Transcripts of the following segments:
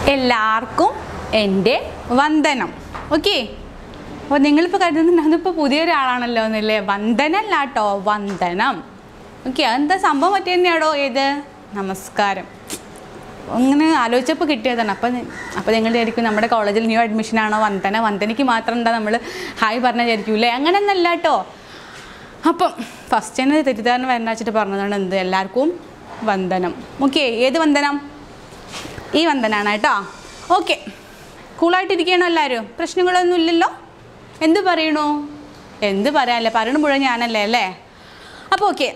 എല്ലാവർക്കും എൻ്റെ വന്ദനം ഓക്കെ അപ്പോൾ നിങ്ങളിപ്പോൾ കരുതുന്നുണ്ട് അതിപ്പോൾ പുതിയൊരാളാണല്ലോ എന്നല്ലേ വന്ദനല്ല കേട്ടോ വന്ദനം ഓക്കെ അതെന്താ സംഭവം പറ്റി തന്നെയാണോ ഏത് നമസ്കാരം അങ്ങനെ ആലോചിച്ചപ്പോൾ കിട്ടിയതാണ് അപ്പം അപ്പോൾ നിങ്ങൾ വിചാരിക്കും നമ്മുടെ കോളേജിൽ ന്യൂ അഡ്മിഷൻ ആണോ വന്ദന വന്ദനയ്ക്ക് മാത്രം എന്താ നമ്മൾ ഹായ് പറഞ്ഞാൽ വിചാരിക്കൂലേ അങ്ങനെയൊന്നല്ല കേട്ടോ അപ്പം ഫസ്റ്റ് തന്നെ തെറ്റിദ്ധാരണ വരണ വെച്ചിട്ട് പറഞ്ഞതാണ് എന്ത് എല്ലാവർക്കും വന്ദനം ഓക്കെ ഏത് വന്ദനം ഈ വന്ദനാണ് കേട്ടോ ഓക്കെ കൂളായിട്ടിരിക്കണോ എല്ലാവരും പ്രശ്നങ്ങളൊന്നും ഇല്ലല്ലോ എന്ത് പറയണു എന്ത് പറയാനല്ലേ പറയണ മുഴുവൻ ഞാനല്ലേ അല്ലേ അപ്പോൾ ഓക്കെ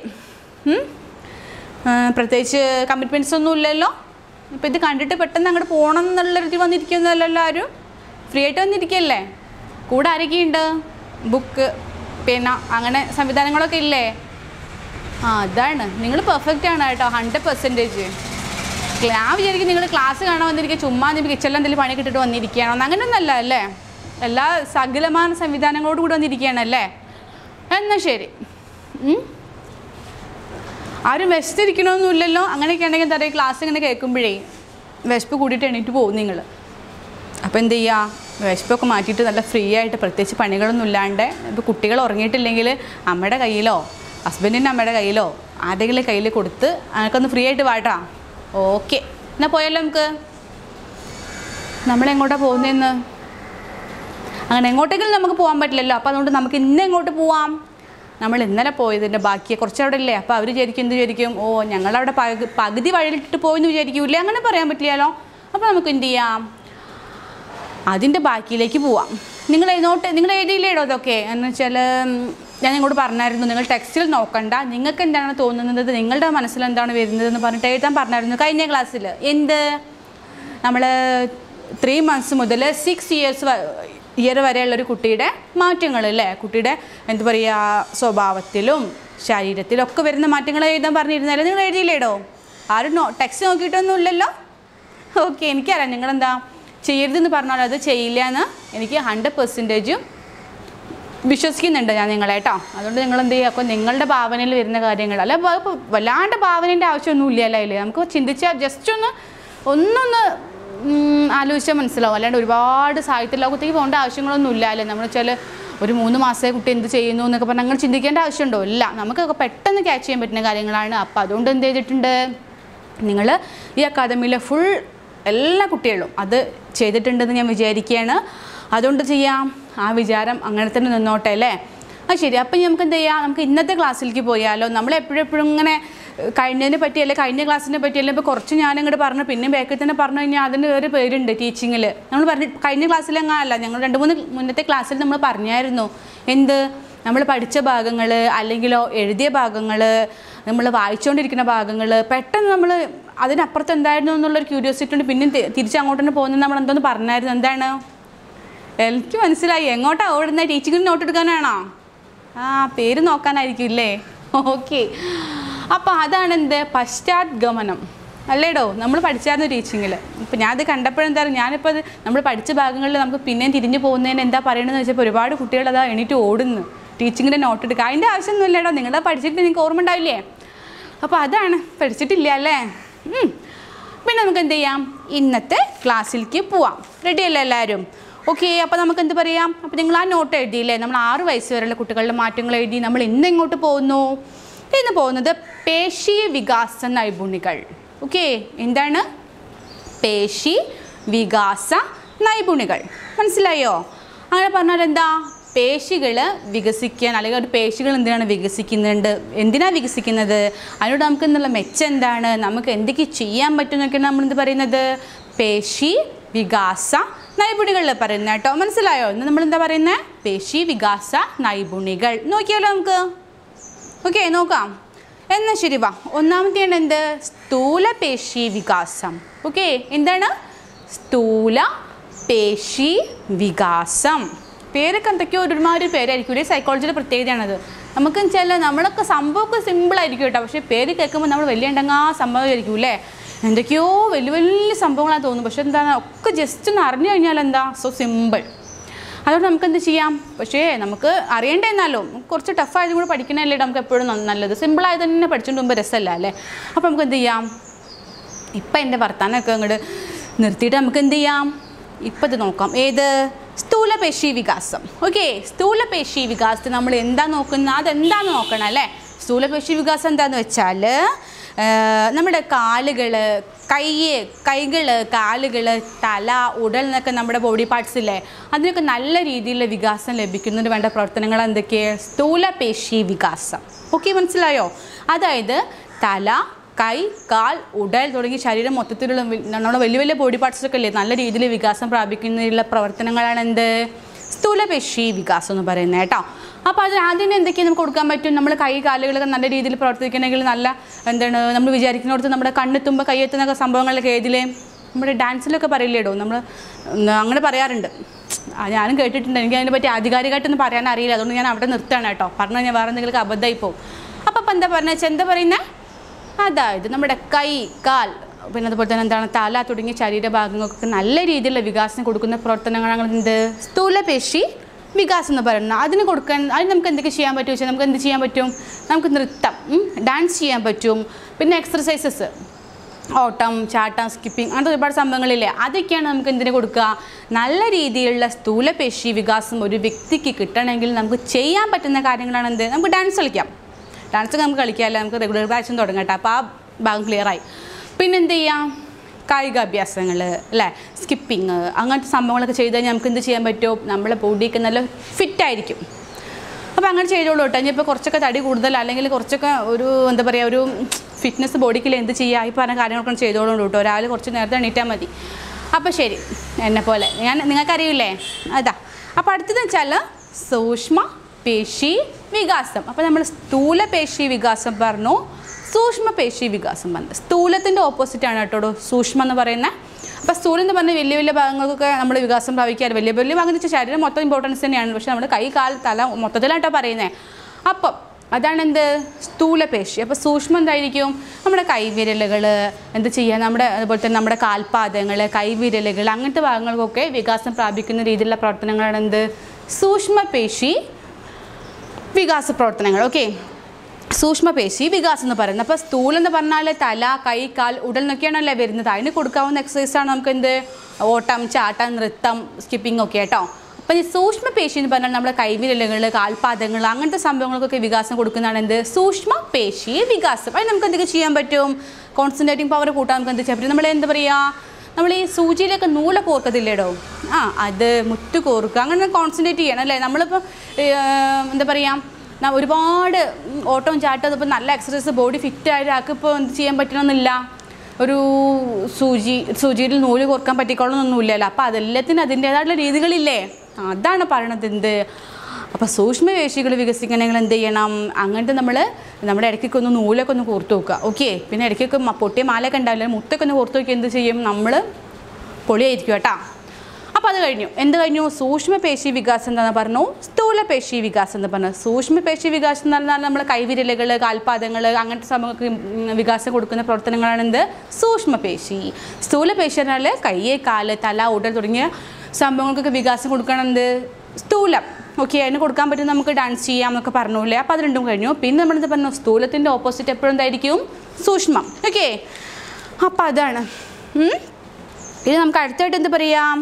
പ്രത്യേകിച്ച് കമ്മിറ്റ്മെൻറ്റ്സ് ഒന്നും ഇല്ലല്ലോ ഇപ്പോൾ ഇത് കണ്ടിട്ട് പെട്ടെന്ന് അങ്ങോട്ട് പോകണം എന്നുള്ള രീതിയിൽ വന്നിരിക്കുന്നതല്ലോ ആരും ഫ്രീ ആയിട്ട് വന്നിരിക്കല്ലേ കൂടെ ആരൊക്കെയുണ്ട് ബുക്ക് പിന്നെ അങ്ങനെ സംവിധാനങ്ങളൊക്കെ ഇല്ലേ ആ അതാണ് നിങ്ങൾ പെർഫെക്റ്റ് ആണ് കേട്ടോ ഹൺഡ്രഡ് പെർസെൻറ്റേജ് ഞാൻ വിചാരിക്കും നിങ്ങൾ ക്ലാസ് കാണാൻ വന്നിരിക്കുക ചുമ്മാ നിങ്ങൾക്ക് കിച്ചണിൽ എന്തെങ്കിലും പണി കിട്ടിട്ട് വന്നിരിക്കുകയാണോ അങ്ങനെയൊന്നല്ല അല്ലേ എല്ലാ സകലമായ സംവിധാനങ്ങളോട് കൂടി വന്നിരിക്കുകയാണ് അല്ലേ എന്നാൽ ശരി ഉം. ആരും വിശത്തിരിക്കണമെന്നില്ലല്ലോ അങ്ങനെയൊക്കെ ഉണ്ടെങ്കിൽ എന്താ പറയുക ക്ലാസ് ഇങ്ങനെ കേൾക്കുമ്പോഴേ വിശപ്പ് കൂടിയിട്ട് എണീറ്റ് പോകും നിങ്ങൾ അപ്പോൾ എന്ത് ചെയ്യുക വിശപ്പൊക്കെ മാറ്റിയിട്ട് നല്ല ഫ്രീ ആയിട്ട് പ്രത്യേകിച്ച് പണികളൊന്നും ഇല്ലാണ്ട് ഇപ്പോൾ കുട്ടികൾ ഉറങ്ങിയിട്ടില്ലെങ്കിൽ അമ്മയുടെ കയ്യിലോ ഹസ്ബൻഡിൻ്റെ അമ്മയുടെ കയ്യിലോ ആരുടെങ്കിലും കയ്യിൽ കൊടുത്ത് അതൊക്കെ ഫ്രീ ആയിട്ട് വാട്ടാ ഓക്കെ എന്നാൽ പോയല്ലോ നമുക്ക് നമ്മളെങ്ങോട്ടാണ് പോകുന്നതെന്ന് അങ്ങനെ എങ്ങോട്ടെങ്കിലും നമുക്ക് പോകാൻ പറ്റില്ലല്ലോ അപ്പോൾ അതുകൊണ്ട് നമുക്ക് ഇന്ന് എങ്ങോട്ട് പോവാം നമ്മൾ ഇന്നലെ പോയതിൻ്റെ ബാക്കി കുറച്ചവിടെ ഇല്ലേ അപ്പോൾ അവർ വിചാരിക്കും എന്ത് വിചാരിക്കും ഓ ഞങ്ങളവിടെ പകുതി പകുതി വഴിയിലിട്ടിട്ട് പോയെന്ന് വിചാരിക്കൂലേ അങ്ങനെ പറയാൻ പറ്റില്ലല്ലോ അപ്പോൾ നമുക്ക് എന്ത് ചെയ്യാം അതിൻ്റെ ബാക്കിയിലേക്ക് പോവാം നിങ്ങൾ നോട്ട് നിങ്ങൾ എഴുതിയില്ലേടോ അതൊക്കെ എന്ന് വെച്ചാൽ ഉം, ഞാൻ നിങ്ങളോട് പറഞ്ഞായിരുന്നു നിങ്ങൾ ടെക്സ്റ്റിൽ നോക്കണ്ട നിങ്ങൾക്ക് എന്താണ് തോന്നുന്നത് നിങ്ങളുടെ മനസ്സിൽ എന്താണ് വരുന്നതെന്ന് പറഞ്ഞിട്ട് എഴുതാൻ പറഞ്ഞായിരുന്നു കഴിഞ്ഞ ക്ലാസ്സിൽ എന്ത് നമ്മൾ ത്രീ മന്ത്സ് മുതൽ സിക്സ് ഇയേഴ്സ് ഇയർ വരെയുള്ള ഒരു കുട്ടിയുടെ മാറ്റങ്ങൾ അല്ലേ കുട്ടിയുടെ എന്താ പറയുക സ്വഭാവത്തിലും ശരീരത്തിലും ഒക്കെ വരുന്ന മാറ്റങ്ങൾ എഴുതാൻ പറഞ്ഞിരുന്നാലും നിങ്ങൾ എഴുതിയില്ലേടോ ആരും നോ ടെക്സ്റ്റ് നോക്കിയിട്ടൊന്നും ഇല്ലല്ലോ ഓക്കെ എനിക്കറിയാം നിങ്ങളെന്താ ചെയ്യരുതെന്ന് പറഞ്ഞാൽ അത് ചെയ്യില്ല എന്ന് എനിക്ക് ഹൺഡ്രഡ് പെർസെൻറ്റേജും വിശ്വസിക്കുന്നുണ്ട് ഞാൻ നിങ്ങളെ കേട്ടോ അതുകൊണ്ട് നിങ്ങൾ എന്ത് ചെയ്യുക അപ്പോൾ നിങ്ങളുടെ ഭാവനയിൽ വരുന്ന കാര്യങ്ങൾ അല്ല ഇപ്പൊ- ഇപ്പൊ വല്ലാണ്ട് ഭാവനേൻ്റെ ആവശ്യമൊന്നും ഇല്ല അല്ലേ അതിൽ നമുക്ക് ചിന്തിച്ചാൽ ജസ്റ്റ് ഒന്ന് ഒന്നൊന്ന് ഉം, ആലോചിച്ചാൽ മനസ്സിലാവും അല്ലാണ്ട് ഒരുപാട് സാഹിത്യ ലോകത്തേക്ക് പോകേണ്ട ആവശ്യങ്ങളൊന്നും ഇല്ല അല്ലേ നമ്മൾ വെച്ചാൽ ഒരു മൂന്ന് മാസത്തെ കുട്ടി എന്ത് ചെയ്യുന്നു എന്നൊക്കെ പറഞ്ഞാൽ അങ്ങനെ ചിന്തിക്കേണ്ട ആവശ്യമുണ്ടോ ഇല്ല നമുക്കൊക്കെ പെട്ടെന്ന് ക്യാച്ച് ചെയ്യാൻ പറ്റുന്ന കാര്യങ്ങളാണ് അപ്പോൾ അതുകൊണ്ട് എന്ത് ചെയ്തിട്ടുണ്ട് നിങ്ങൾ ഈ അക്കാദമിയിലെ ഫുൾ എല്ലാ കുട്ടികളും അത് ചെയ്തിട്ടുണ്ടെന്ന് ഞാൻ വിചാരിക്കുകയാണ് അതുകൊണ്ട് ചെയ്യാം ആ വിചാരം അങ്ങനെ തന്നെ നിന്നോട്ടെ അല്ലേ ആ ശരി അപ്പം നമുക്ക് എന്ത് ചെയ്യാം നമുക്ക് ഇന്നത്തെ ക്ലാസ്സിലേക്ക് പോയാലോ നമ്മൾ എപ്പോഴും എപ്പോഴും ഇങ്ങനെ ഏഹ്, കഴിഞ്ഞതിനെ പറ്റി അല്ലെ കഴിഞ്ഞ ക്ലാസ്സിനെ പറ്റി അല്ലെ ഇപ്പോൾ കുറച്ച് ഞാനിങ്ങോട്ട് പറഞ്ഞു പിന്നെ ബാക്കിൽ തന്നെ പറഞ്ഞു കഴിഞ്ഞാൽ അതിന് ഒരു പേരുണ്ട് ടീച്ചിങ്ങിൽ നമ്മൾ പറഞ്ഞ കഴിഞ്ഞ ക്ലാസ്സിലെങ്ങാനല്ല ഞങ്ങൾ രണ്ട് മൂന്ന് മുന്നത്തെ ക്ലാസ്സിൽ നമ്മൾ പറഞ്ഞായിരുന്നു എന്ത് നമ്മൾ പഠിച്ച ഭാഗങ്ങൾ അല്ലെങ്കിലോ എഴുതിയ ഭാഗങ്ങൾ നമ്മൾ വായിച്ചുകൊണ്ടിരിക്കുന്ന ഭാഗങ്ങൾ പെട്ടെന്ന് നമ്മൾ അതിനപ്പുറത്ത് എന്തായിരുന്നു എന്നുള്ളൊരു ക്യൂരിയോസിറ്റി ഉണ്ട് പിന്നെ തിരിച്ചങ്ങോട്ട് തന്നെ പോകുന്നത് നമ്മൾ എന്തോന്ന് പറഞ്ഞായിരുന്നു എന്താണ് എനിക്ക് മനസ്സിലായി എങ്ങോട്ടാ ഓടുന്നത് ടീച്ചിങ്ങിന് നോട്ട് എടുക്കാനാണോ ആ പേര് നോക്കാനായിരിക്കും ഇല്ലേ ഓക്കെ അപ്പോൾ അതാണ് എന്ത് പശ്ചാത്ഗമനം അല്ലേടോ നമ്മൾ പഠിച്ചായിരുന്നു ടീച്ചിങ്ങിൽ ഇപ്പം ഞാനത് കണ്ടപ്പോഴെന്താ പറയുക ഞാനിപ്പോൾ അത് നമ്മൾ പഠിച്ച ഭാഗങ്ങളിൽ നമുക്ക് പിന്നെയും തിരിഞ്ഞു പോകുന്നതിന് എന്താ പറയണമെന്ന് വെച്ചപ്പോൾ ഒരുപാട് കുട്ടികൾ അതാ എണീറ്റ് ഓടുന്നു ടീച്ചിങ്ങിൻ്റെ നോട്ട് എടുക്കുക അതിൻ്റെ ആവശ്യമൊന്നും ഇല്ലടോ നിങ്ങളത് പഠിച്ചിട്ട് നിങ്ങൾക്ക് ഓർമ്മ ഉണ്ടാവില്ലേ അപ്പോൾ അതാണ് പഠിച്ചിട്ടില്ല അല്ലേ ഉം. പിന്നെ നമുക്ക് എന്ത് ചെയ്യാം ഇന്നത്തെ ക്ലാസ്സിലേക്ക് പോവാം റെഡി അല്ലേ എല്ലാവരും ഓക്കെ അപ്പോൾ നമുക്ക് എന്ത് പറയാം അപ്പോൾ നിങ്ങൾ ആ നോട്ട് എഴുതിയില്ലേ നമ്മൾ ആറ് വയസ്സ് വരെയുള്ള കുട്ടികളുടെ മാറ്റങ്ങൾ എഴുതി നമ്മൾ ഇന്ന് എങ്ങോട്ട് പോകുന്നു ഇന്ന് പോകുന്നത് പേശി വികാസ നൈപുണികൾ ഓക്കെ എന്താണ് പേശി വികാസ നൈപുണികൾ മനസ്സിലായോ അങ്ങനെ പറഞ്ഞാൽ എന്താ പേശികൾ വികസിക്കാൻ അല്ലെങ്കിൽ ഒരു പേശികൾ എന്തിനാണ് വികസിക്കുന്നുണ്ട് എന്തിനാണ് വികസിക്കുന്നത് അതിനോട് നമുക്ക് എന്നുള്ള മെച്ചം എന്താണ് നമുക്ക് എന്തൊക്കെ ചെയ്യാൻ പറ്റും എന്നൊക്കെയാണ് നമ്മൾ എന്ത് പറയുന്നത് പേശി വികാസ നൈപുണികളിൽ പറയുന്നത് കേട്ടോ മനസ്സിലായോ ഇന്ന് നമ്മൾ എന്താ പറയുന്നത് പേശി വികാസ നൈപുണികൾ നോക്കിയാലോ നമുക്ക് ഓക്കെ നോക്കാം എന്നാൽ ശരി വാ ഒന്നാമത്തെയാണ് എന്ത് സ്ഥൂല പേശി വികാസം ഓക്കെ എന്താണ് സ്ഥൂല പേശി വികാസം പേരൊക്കെ എന്തൊക്കെയോ ഒരുമാതിരി പേരായിരിക്കും സൈക്കോളജിയുടെ പ്രത്യേകതയാണത് നമുക്ക് വെച്ചാൽ നമ്മളൊക്കെ സംഭവമൊക്കെ സിമ്പിളായിരിക്കും കേട്ടോ പക്ഷേ പേര് കേൾക്കുമ്പോൾ നമ്മൾ വലിയ ഉണ്ടെങ്കിൽ ആ സംഭവം ആയിരിക്കും അല്ലേ എന്തൊക്കെയോ വലിയ വലിയ സംഭവങ്ങളാണ് തോന്നുന്നു പക്ഷെ എന്താണ് ഒക്കെ ജസ്റ്റ് ഒന്ന് അറിഞ്ഞു കഴിഞ്ഞാൽ എന്താ സോ സിമ്പിൾ അതുകൊണ്ട് നമുക്ക് എന്ത് ചെയ്യാം പക്ഷേ നമുക്ക് അറിയണ്ടേ എന്നാലോ കുറച്ച് ടഫായതും കൂടെ പഠിക്കണല്ലേ നമുക്ക് എപ്പോഴും ന- നല്ലത് സിമ്പിളായത് തന്നെ പഠിച്ചുകൊണ്ട് മുമ്പ് രസമല്ല അല്ലേ അപ്പോൾ നമുക്ക് എന്ത് ചെയ്യാം ഇപ്പം എൻ്റെ വർത്താനമൊക്കെ അങ്ങോട്ട് നിർത്തിയിട്ട് നമുക്ക് എന്ത് ചെയ്യാം ഇപ്പം ഇത് നോക്കാം ഏത് സ്ഥൂലപേശി വികാസം ഓക്കെ സ്ഥൂലപേശി വികാസത്തിൽ നമ്മൾ എന്താ നോക്കുന്നത് അതെന്താന്ന് നോക്കണം അല്ലേ സ്ഥൂലപേശി വികാസം എന്താന്ന് വെച്ചാൽ നമ്മുടെ കാലുകൾ കൈ കൈകൾ കാലുകൾ തല ഉടൽ എന്നൊക്കെ നമ്മുടെ ബോഡി പാർട്സ് ഇല്ലേ അതിനൊക്കെ നല്ല രീതിയിലുള്ള വികാസം ലഭിക്കുന്നതിന് വേണ്ട പ്രവർത്തനങ്ങൾ എന്തൊക്കെയാണ് സ്ഥൂലപേശി വികാസം ഓക്കെ മനസ്സിലായോ അതായത് തല കൈ കാൽ ഉടൽ തുടങ്ങി ശരീരം മൊത്തത്തിലുള്ള വി- നമ്മുടെ വലിയ വലിയ ബോഡി പാർട്സ് ഒക്കെ ഇല്ലേ നല്ല രീതിയിൽ വികാസം പ്രാപിക്കുന്നതിനുള്ള പ്രവർത്തനങ്ങളാണ് എന്ത് സ്ഥൂലപേശി വികാസം എന്ന് പറയുന്നത് കേട്ടോ അപ്പോൾ അതിന് ആദ്യം എന്തൊക്കെയാണ് നമുക്ക് കൊടുക്കാൻ പറ്റും നമ്മൾ കൈ കാലുകളൊക്കെ നല്ല രീതിയിൽ പ്രവർത്തിക്കണമെങ്കിൽ നല്ല എന്താണ് നമ്മൾ വിചാരിക്കുന്നിടത്ത് നമ്മുടെ കണ്ണെത്തുമ്പോൾ കൈയെത്തുന്ന സംഭവങ്ങളൊക്കെ ഏതിലേ നമ്മുടെ ഡാൻസിലൊക്കെ പറയില്ലേടോ നമ്മൾ അങ്ങനെ പറയാറുണ്ട് ആ, ഞാനും കേട്ടിട്ടുണ്ട് എനിക്ക് അതിനെ പറ്റി ആധികാരികമായിട്ടൊന്നും പറയാൻ അറിയില്ല അതുകൊണ്ട് ഞാൻ അവിടെ നിർത്തുകയാണ് കേട്ടോ പറഞ്ഞു കഴിഞ്ഞാൽ വേറെ എന്തെങ്കിലും അബദ്ധമായി പോകും അപ്പോൾ ഇപ്പം എന്താ പറഞ്ഞ വെച്ചാൽ എന്താ പറയുന്നത് അതായത് നമ്മുടെ കൈ കാൽ പിന്നെ അതുപോലെ തന്നെ എന്താണ് തല തുടങ്ങിയ ശരീരഭാഗങ്ങൾക്കൊക്കെ നല്ല രീതിയിലുള്ള വികാസം കൊടുക്കുന്ന പ്രവർത്തനങ്ങളാണ് എന്ത് സ്ഥൂലപേശി വികാസം എന്ന് പറയുന്നത് അതിന് കൊടുക്കാൻ അതിന് നമുക്ക് എന്തൊക്കെ ചെയ്യാൻ പറ്റും വെച്ചാൽ നമുക്ക് എന്ത് ചെയ്യാൻ പറ്റും നമുക്ക് നൃത്തം ഡാൻസ് ചെയ്യാൻ പറ്റും പിന്നെ എക്സർസൈസസ് ഓട്ടം ചാട്ടം സ്കിപ്പിംഗ് അങ്ങനത്തെ ഒരുപാട് സംഭവങ്ങളില്ലേ അതൊക്കെയാണ് നമുക്ക് എന്തിനു കൊടുക്കുക നല്ല രീതിയിലുള്ള സ്ഥൂലപേശി വികാസം ഒരു വ്യക്തിക്ക് കിട്ടണമെങ്കിൽ നമുക്ക് ചെയ്യാൻ പറ്റുന്ന കാര്യങ്ങളാണ് എന്ത് നമുക്ക് ഡാൻസ് കളിക്കാം ഡാൻസ് ഒക്കെ നമുക്ക് കളിക്കാമല്ലോ നമുക്ക് റെഗുലർ ബാച്ചും തുടങ്ങാം കേട്ടോ അപ്പോൾ ആ ഭാഗം ക്ലിയറായി പിന്നെ എന്ത് ചെയ്യാം കായികാഭ്യാസങ്ങൾ അല്ലേ സ്കിപ്പിങ് അങ്ങനത്തെ സംഭവങ്ങളൊക്കെ ചെയ്ത് കഴിഞ്ഞാൽ നമുക്ക് എന്ത് ചെയ്യാൻ പറ്റും നമ്മളെ ബോഡിയൊക്കെ നല്ല ഫിറ്റായിരിക്കും അപ്പോൾ അങ്ങനെ ചെയ്തോളൂ കേട്ടോ ഇനിയിപ്പോൾ കുറച്ചൊക്കെ തടി കൂടുതൽ അല്ലെങ്കിൽ കുറച്ചൊക്കെ ഒരു എന്താ പറയുക ഒരു ഫിറ്റ്നസ് ബോഡിക്കിൽ എന്ത് ചെയ്യുക ഈ പറഞ്ഞ കാര്യങ്ങളൊക്കെ ചെയ്തോളൂ കേട്ടോ ഒരാൾ കുറച്ച് നേരത്തെ എണീറ്റാൽ മതി അപ്പോൾ ശരി എന്നെ പോലെ ഞാൻ നിങ്ങൾക്കറിയില്ലേ അതാ അപ്പോൾ അടുത്തത് വെച്ചാൽ സൂക്ഷ്മ പേശി വികാസം അപ്പോൾ നമ്മൾ സ്ഥൂല പേശി വികാസം പറഞ്ഞു സൂക്ഷ്മ പേശി വികാസം പറഞ്ഞു സ്ഥൂലത്തിൻ്റെ ഓപ്പോസിറ്റാണ് കേട്ടോ സൂക്ഷ്മ എന്ന് പറയുന്നത് അപ്പോൾ സ്ഥൂലം എന്ന് പറഞ്ഞാൽ വലിയ വലിയ ഭാഗങ്ങൾക്കൊക്കെ നമ്മൾ വികാസം പ്രാപിക്കാറ് വലിയ വലിയ ഭാഗം എന്ന് വെച്ചാൽ ശരീരം മൊത്തം ഇമ്പോർട്ടൻസ് തന്നെയാണ് പക്ഷേ നമ്മൾ കൈ കാൽ തല മൊത്തത്തിലായിട്ടോ പറയുന്നത് അപ്പം അതാണ് എന്ത് സ്ഥൂലപേശി അപ്പോൾ സൂക്ഷ്മം എന്തായിരിക്കും നമ്മുടെ കൈവിരലുകൾ എന്ത് ചെയ്യുക നമ്മുടെ അതുപോലെ തന്നെ നമ്മുടെ കാൽപാദങ്ങൾ കൈവിരലുകൾ അങ്ങനത്തെ ഭാഗങ്ങൾക്കൊക്കെ വികാസം പ്രാപിക്കുന്ന രീതിയിലുള്ള പ്രവർത്തനങ്ങളാണ് എന്ത് സൂക്ഷ്മപേശി വികാസ പ്രവർത്തനങ്ങൾ ഓക്കെ സൂക്ഷ്മപേശി വികാസം എന്ന് പറയുന്നത് അപ്പോൾ സ്ഥൂലം എന്ന് പറഞ്ഞാൽ തല കൈ കാൽ ഉടൽ എന്നൊക്കെയാണല്ലേ വരുന്നത് അതിന് കൊടുക്കാവുന്ന exercise ആണ് നമുക്ക് എന്ത് ഓട്ടം ചാട്ടം നൃത്തം സ്കിപ്പിംഗ് ഒക്കെ കേട്ടോ അപ്പോൾ ഈ സൂക്ഷ്മപേശി എന്ന് പറഞ്ഞാൽ നമ്മുടെ കൈവിരലുകൾ കാൽപാദങ്ങൾ അങ്ങനത്തെ സംഭവങ്ങൾക്കൊക്കെ വികാസം കൊടുക്കുന്നതാണ് എന്ത് സൂക്ഷ്മപേശി വികാസം അത് നമുക്ക് എന്തൊക്കെ ചെയ്യാൻ പറ്റും കോൺസെൻട്രേറ്റിംഗ് പവർ കൂട്ടാൻ നമുക്ക് എന്ത് ചെയ്യാൻ പറ്റും നമ്മൾ എന്താ പറയുക നമ്മൾ ഈ സൂചിയിലൊക്കെ നൂല് കോർക്കത്തില്ലേടോ ആ അത് മുത്ത് കോർക്കുക അങ്ങനെ കോൺസെൻട്രേറ്റ് ചെയ്യണം അല്ലേ നമ്മളിപ്പോൾ എന്താ പറയുക ന- ഒരുപാട് ഉം, ഓട്ടവും ചാട്ടവും ഇപ്പോൾ നല്ല എക്സസൈസ് ബോഡി ഫിറ്റ് ആയ ഒരാൾക്ക് ഇപ്പോൾ എന്ത് ചെയ്യാൻ പറ്റണമെന്നില്ല ഒരു സൂചി സൂചിയിൽ നൂല് കോർക്കാൻ പറ്റിക്കോളണമെന്നൊന്നുമില്ലല്ലോ അപ്പോൾ അതെല്ലാത്തിനും അതിൻ്റേതായിട്ടുള്ള രീതികളില്ലേ അതാണ് പറയണത് എന്ത് അപ്പോൾ സൂക്ഷ്മപേശികൾ വികസിക്കണമെങ്കിൽ എന്ത് ചെയ്യണം അങ്ങനത്തെ നമ്മൾ നമ്മുടെ ഇടയ്ക്കൊക്കെ ഒന്ന് നൂലൊക്കെ ഒന്ന് കോർത്ത് വെക്കുക ഓക്കെ പിന്നെ ഇടയ്ക്കൊക്കെ മ- പൊട്ടിയ മാലയൊക്കെ ഉണ്ടാവില്ല മുത്തൊക്കെ ഒന്ന് കോർത്ത് വെക്കുക എന്ത് ചെയ്യും നമ്മൾ പൊളിയായിരിക്കും കേട്ടോ അപ്പോൾ അത് കഴിഞ്ഞു എന്ത് കഴിഞ്ഞു സൂക്ഷ്മപേശി വികാസം എന്താണെന്ന് പറഞ്ഞു സ്ഥൂലപേശി വികാസം എന്ന് പറഞ്ഞു സൂക്ഷ്മപേശി വികാസം എന്ന് പറഞ്ഞാൽ നമ്മൾ കൈവിരലുകൾ കാൽപാദങ്ങൾ അങ്ങനത്തെ സംഭവങ്ങൾക്ക് ഉം, വികാസം കൊടുക്കുന്ന പ്രവർത്തനങ്ങളാണ് എന്ത് സൂക്ഷ്മപേശി സ്ഥൂലപേശി പറഞ്ഞാൽ കൈ കാല് തല ഉടൽ തുടങ്ങിയ സംഭവങ്ങൾക്കൊക്കെ വികാസം കൊടുക്കണം എന്ത് സ്ഥൂലം ഓക്കെ അതിന് കൊടുക്കാൻ പറ്റും നമുക്ക് ഡാൻസ് ചെയ്യാം എന്നൊക്കെ പറഞ്ഞൂല്ലേ അപ്പോൾ അത് രണ്ടും കഴിഞ്ഞു പിന്നെ നമ്മളെന്ത് പറഞ്ഞു സ്ഥൂലത്തിൻ്റെ ഓപ്പോസിറ്റ് എപ്പോഴും എന്തായിരിക്കും സൂക്ഷ്മം ഓക്കെ അപ്പോൾ അതാണ് ഉം. ഇത് നമുക്ക് അടുത്തായിട്ട് എന്ത് പറയാം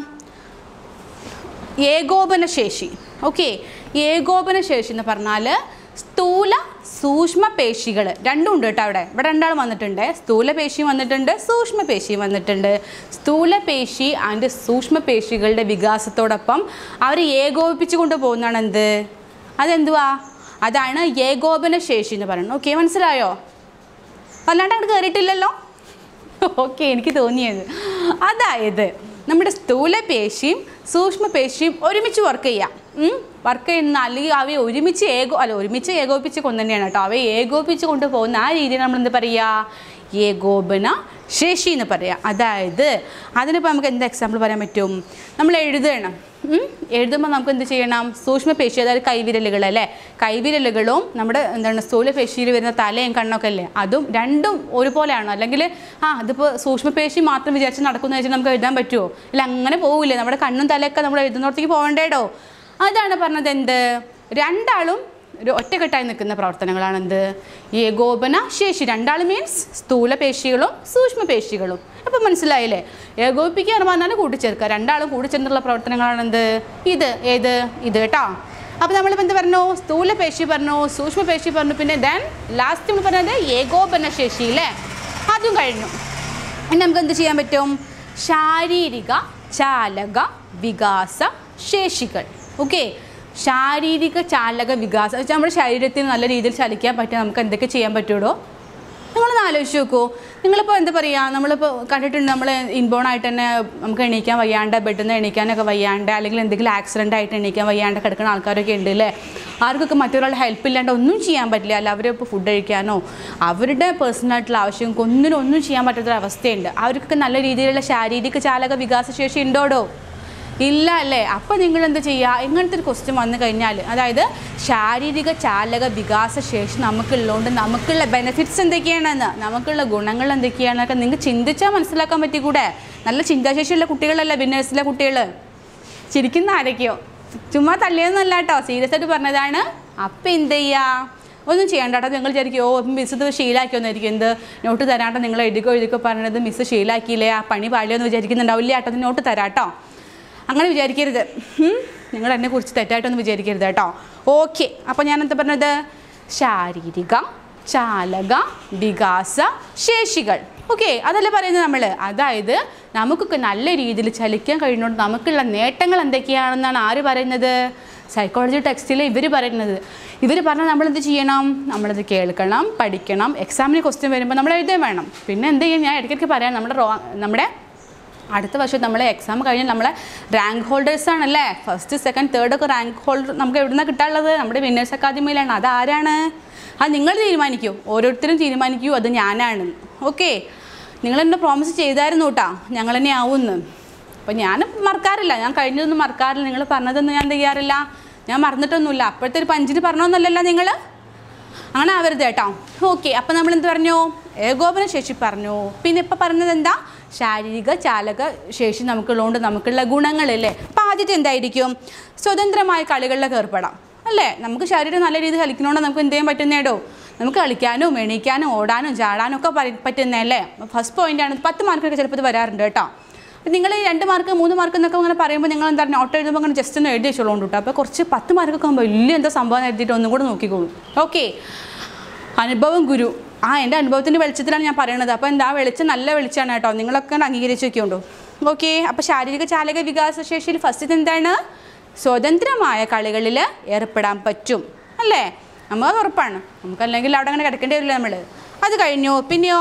ഏകോപന ശേഷി ഓക്കെ ഏകോപന ശേഷി എന്ന് പറഞ്ഞാൽ സ്ഥൂല സൂക്ഷ്മ പേശികൾ രണ്ടും ഉണ്ട് കേട്ടോ അവിടെ ഇവിടെ രണ്ടാളും വന്നിട്ടുണ്ട് സ്ഥൂല പേശി വന്നിട്ടുണ്ട് സൂക്ഷ്മ പേശി വന്നിട്ടുണ്ട് സ്ഥൂല പേശി ആൻഡ് സൂക്ഷ്മ പേശികളുടെ വികാസത്തോടൊപ്പം അവർ ഏകോപിപ്പിച്ചു കൊണ്ട് പോകുന്നതാണ് എന്ത് അതെന്തുവാ അതാണ് ഏകോപന ശേഷി എന്ന് പറയുന്നത് ഓക്കെ മനസ്സിലായോ വല്ലാണ്ട് അങ്ങോട്ട് കയറിയിട്ടില്ലല്ലോ ഓക്കെ എനിക്ക് തോന്നിയത് അതായത് നമ്മുടെ സ്ഥൂലപേശിയും സൂക്ഷ്മപേശിയും ഒരുമിച്ച് വർക്ക് ചെയ്യാം വർക്ക് ചെയ്യുന്ന അല്ലെങ്കിൽ അവയെ ഒരുമിച്ച് ഏകോ അല്ല ഒരുമിച്ച് ഏകോപിപ്പിച്ച് കൊണ്ടു തന്നെയാണ് കേട്ടോ അവയെ ഏകോപിപ്പിച്ച് കൊണ്ടുപോകുന്ന ആ രീതിയിൽ നമ്മൾ എന്ത് പറയുക ഏകോപന ശേഷി എന്ന് പറയാം അതായത് അതിനിപ്പോൾ നമുക്ക് എന്ത് എക്സാമ്പിൾ പറയാൻ പറ്റും നമ്മൾ എഴുതണം ഉം? എഴുതുമ്പോൾ നമുക്ക് എന്ത് ചെയ്യണം സൂക്ഷ്മപേശി അതായത് കൈവിരലുകൾ അല്ലേ കൈവിരലുകളും നമ്മുടെ എന്താണ് സ്ഥൂലപേശിയിൽ വരുന്ന തലയും കണ്ണൊക്കെ അല്ലേ അതും രണ്ടും ഒരുപോലെയാണോ അല്ലെങ്കിൽ ആ അതിപ്പോൾ സൂക്ഷ്മപേശി മാത്രം വിചാരിച്ച് നടക്കുന്ന വെച്ചാൽ നമുക്ക് എഴുതാൻ പറ്റുമോ ഇല്ല അങ്ങനെ പോകില്ലേ നമ്മുടെ കണ്ണും തലയൊക്കെ നമ്മൾ എഴുതുന്നിടത്തേക്ക് പോകണ്ടേടോ അതാണ് പറഞ്ഞത് എന്ത് രണ്ടാളും ഒരു ഒറ്റക്കെട്ടായി നിൽക്കുന്ന പ്രവർത്തനങ്ങളാണ് എന്ത് ഏകോപന ശേഷി രണ്ടാൾ മീൻസ് സ്ഥൂലപേശികളും സൂക്ഷ്മപേശികളും അപ്പം മനസ്സിലായില്ലേ ഏകോപിപ്പിക്കുക എന്ന് പറഞ്ഞാൽ കൂട്ടിച്ചേർക്കുക രണ്ടാളും കൂട്ടിച്ചേർന്നുള്ള പ്രവർത്തനങ്ങളാണ് എന്ത് ഇത് ഏത് ഇത് കേട്ടോ അപ്പോൾ നമ്മളിപ്പോൾ എന്ത് പറഞ്ഞു സ്ഥൂല പേശി പറഞ്ഞു സൂക്ഷ്മ പേശി പറഞ്ഞു പിന്നെ ദെൻ ലാസ്റ്റ് നമ്മൾ പറഞ്ഞത് ഏകോപന ശേഷി അല്ലേ അതും കഴിഞ്ഞു ഇനി നമുക്ക് എന്ത് ചെയ്യാൻ പറ്റും ശാരീരിക ചാലക വികാസ ശേഷികൾ ഓക്കെ ശാരീരിക ചാലക വികാസം വെച്ചാൽ നമ്മുടെ ശരീരത്തിന് നല്ല രീതിയിൽ ചലിക്കാൻ പറ്റുക നമുക്ക് എന്തൊക്കെ ചെയ്യാൻ പറ്റുമോ നിങ്ങളൊന്ന് ആലോചിച്ച് നോക്കൂ നിങ്ങളിപ്പോൾ എന്താ പറയുക നമ്മളിപ്പോൾ കണ്ടിട്ടുണ്ട് നമ്മൾ ഇൻബോൺ ആയിട്ട് തന്നെ നമുക്ക് എണീക്കാൻ വയ്യാണ്ട് ബെഡിൽ നിന്ന് എണീക്കാനൊക്കെ വയ്യാണ്ട് അല്ലെങ്കിൽ എന്തെങ്കിലും ആക്സിഡൻ്റ് ആയിട്ട് എണീക്കാൻ വയ്യാണ്ട് കിടക്കുന്ന ആൾക്കാരൊക്കെ ഉണ്ട് അല്ലേ ആർക്കൊക്കെ മറ്റൊരാളുടെ ഹെൽപ്പ് ഇല്ലാണ്ട് ഒന്നും ചെയ്യാൻ പറ്റില്ല അല്ല അവരെ ഇപ്പോൾ ഫുഡ് കഴിക്കാനോ അവരുടെ പേഴ്സണൽ ആയിട്ടുള്ള ആവശ്യം ഒന്നിനും ഒന്നും ചെയ്യാൻ പറ്റാത്തൊരവസ്ഥയുണ്ട് അവർക്കൊക്കെ നല്ല രീതിയിലുള്ള ശാരീരിക ചാലക വികാസശേഷി ഉണ്ടോടോ ഇല്ല അല്ലേ അപ്പം നിങ്ങൾ എന്ത് ചെയ്യുക ഇങ്ങനത്തെ ഒരു ക്വസ്റ്റ്യൻ വന്നു കഴിഞ്ഞാൽ അതായത് ശാരീരിക ചാലക വികാസ ശേഷി നമുക്കുള്ളതുകൊണ്ട് നമുക്കുള്ള ബെനിഫിറ്റ്സ് എന്തൊക്കെയാണെന്ന് നമുക്കുള്ള ഗുണങ്ങൾ എന്തൊക്കെയാണെന്നൊക്കെ നിങ്ങൾക്ക് ചിന്തിച്ചാൽ മനസ്സിലാക്കാൻ പറ്റി കൂടെ നല്ല ചിന്താശേഷിയുള്ള കുട്ടികളല്ല ബിന്നേഴ്സിലെ കുട്ടികൾ ചിരിക്കുന്ന ആരൊക്കെയോ ചുമ്മാ തള്ളിയൊന്നുമല്ല കേട്ടോ സീരിയസ് ആയിട്ട് പറഞ്ഞതാണ് അപ്പം എന്ത് ചെയ്യുക ഒന്നും ചെയ്യണ്ട കേട്ടോ നിങ്ങൾ വിചാരിക്കും ഓ മിസ് ഇത് ശീലാക്കിയൊന്നായിരിക്കും എന്ത് നോട്ട് തരാട്ടോ നിങ്ങൾ എഴുതിക്കോ എഴുതിക്കോ പറഞ്ഞത് മിസ് ശീലാക്കിയില്ലേ ആ പണി പാടില്ലെന്ന് വിചാരിക്കുന്നുണ്ടാവില്ല കേട്ടോ അത് നോട്ട് തരാട്ടോ അങ്ങനെ വിചാരിക്കരുത് ഉം? നിങ്ങൾ എന്നെ കുറിച്ച് തെറ്റായിട്ടൊന്നും വിചാരിക്കരുത് കേട്ടോ ഓക്കെ അപ്പോൾ ഞാൻ എന്താ പറഞ്ഞത് ശാരീരിക ചാലക വികാസ ശേഷികൾ ഓക്കെ അതല്ലേ പറയുന്നത് നമ്മൾ അതായത് നമുക്കൊക്കെ നല്ല രീതിയിൽ ചലിക്കാൻ കഴിയുന്നതുകൊണ്ട് നമുക്കുള്ള നേട്ടങ്ങൾ എന്തൊക്കെയാണെന്നാണ് ആര് പറയുന്നത് സൈക്കോളജി ടെക്സ്റ്റിൽ ഇവർ പറയുന്നത് ഇവർ പറഞ്ഞാൽ നമ്മൾ എന്ത് ചെയ്യണം നമ്മളത് കേൾക്കണം പഠിക്കണം എക്സാമിന് ക്വസ്റ്റ്യൻ വരുമ്പോൾ നമ്മൾ എഴുതാൻ വേണം പിന്നെ എന്ത് ചെയ്യും ഞാൻ ഇടയ്ക്കിടയ്ക്ക് പറയാം നമ്മുടെ റോ നമ്മുടെ അടുത്ത വർഷം നമ്മൾ എക്സാം കഴിഞ്ഞ് നമ്മളെ റാങ്ക് ഹോൾഡേഴ്സ് ആണല്ലേ ഫസ്റ്റ് സെക്കൻഡ് തേർഡ് ഒക്കെ റാങ്ക് ഹോൾഡർ നമുക്ക് എവിടെ നിന്നാണ് കിട്ടാനുള്ളത് നമ്മുടെ വിന്നേഴ്സ് അക്കാദമിയിലാണ് അത് ആരാണ് അത് നിങ്ങൾ തീരുമാനിക്കൂ ഓരോരുത്തരും തീരുമാനിക്കൂ അത് ഞാനാണ് ഓക്കെ നിങ്ങൾ എന്നെ പ്രോമിസ് ചെയ്തായിരുന്നു കേട്ടോ ഞങ്ങൾ തന്നെ ആവുമെന്ന് അപ്പോൾ ഞാൻ മറക്കാറില്ല ഞാൻ കഴിഞ്ഞതൊന്നും മറക്കാറില്ല നിങ്ങൾ പറഞ്ഞതൊന്നും ഞാൻ എന്ത് ചെയ്യാറില്ല ഞാൻ മറന്നിട്ടൊന്നുമില്ല അപ്പോഴത്തെ ഒരു പഞ്ചിന് പറഞ്ഞൊന്നുമല്ലല്ലോ നിങ്ങൾ അങ്ങനെ ആവരുത് കേട്ടോ ഓക്കെ അപ്പം നമ്മൾ എന്ത് പറഞ്ഞു ഏകോപന ശേഷി പറഞ്ഞു പിന്നെ ഇപ്പം പറഞ്ഞത് എന്താ ശാരീരിക ചാലക ശേഷി നമുക്കുള്ളതുകൊണ്ട് നമുക്കുള്ള ഗുണങ്ങളല്ലേ അപ്പം ആദ്യത്തെ എന്തായിരിക്കും സ്വതന്ത്രമായ കളികളിലൊക്കെ ഏർപ്പെടാം അല്ലേ നമുക്ക് ശരീരം നല്ല രീതിയിൽ കളിക്കണോണ്ട് നമുക്ക് എന്ത് ചെയ്യാൻ പറ്റുന്നേടോ നമുക്ക് കളിക്കാനും എണീക്കാനും ഓടാനും ചാടാനും ഒക്കെ പരി- പറ്റുന്നതല്ലേ ഫസ്റ്റ് പോയിൻ്റാണ് പത്ത് മാർക്കൊക്കെ ചിലപ്പോൾ ഇത് വരാറുണ്ട് കേട്ടോ അപ്പം നിങ്ങൾ രണ്ട് മാർക്ക് മൂന്ന് മാർക്ക് എന്നൊക്കെ അങ്ങനെ പറയുമ്പോൾ നിങ്ങൾ എന്താ നോട്ട് എഴുതുമ്പോൾ അങ്ങനെ ജസ്റ്റ് ഒന്ന് എഴുതി വെച്ചോളൂ കേട്ടോ അപ്പോൾ കുറച്ച് പത്ത് മാർക്കൊക്കെ ആകുമ്പോൾ വലിയ എന്താ സംഭവം എന്ന് എഴുതിയിട്ട് ഒന്നും കൂടെ നോക്കിക്കോളൂ ഓക്കെ അനുഭവം ഗുരു ആ എൻ്റെ അനുഭവത്തിൻ്റെ വെളിച്ചത്തിലാണ് ഞാൻ പറയണത് അപ്പോൾ എന്താ വെളിച്ചം നല്ല വെളിച്ചമാണ് കേട്ടോ നിങ്ങളൊക്കെ ഒന്ന് അംഗീകരിച്ച് വെക്കുണ്ടോ ഓക്കെ അപ്പോൾ ശാരീരിക ചാലക വികാസ ശേഷിയിൽ ഫസ്റ്റ് എന്താണ് സ്വതന്ത്രമായ കളികളിൽ ഏർപ്പെടാൻ പറ്റും അല്ലേ നമുക്കത് ഉറപ്പാണ് നമുക്കല്ലെങ്കിൽ അവിടെ അങ്ങനെ കിടക്കേണ്ടി വരില്ല നമ്മൾ അത് കഴിഞ്ഞു പിന്നെയോ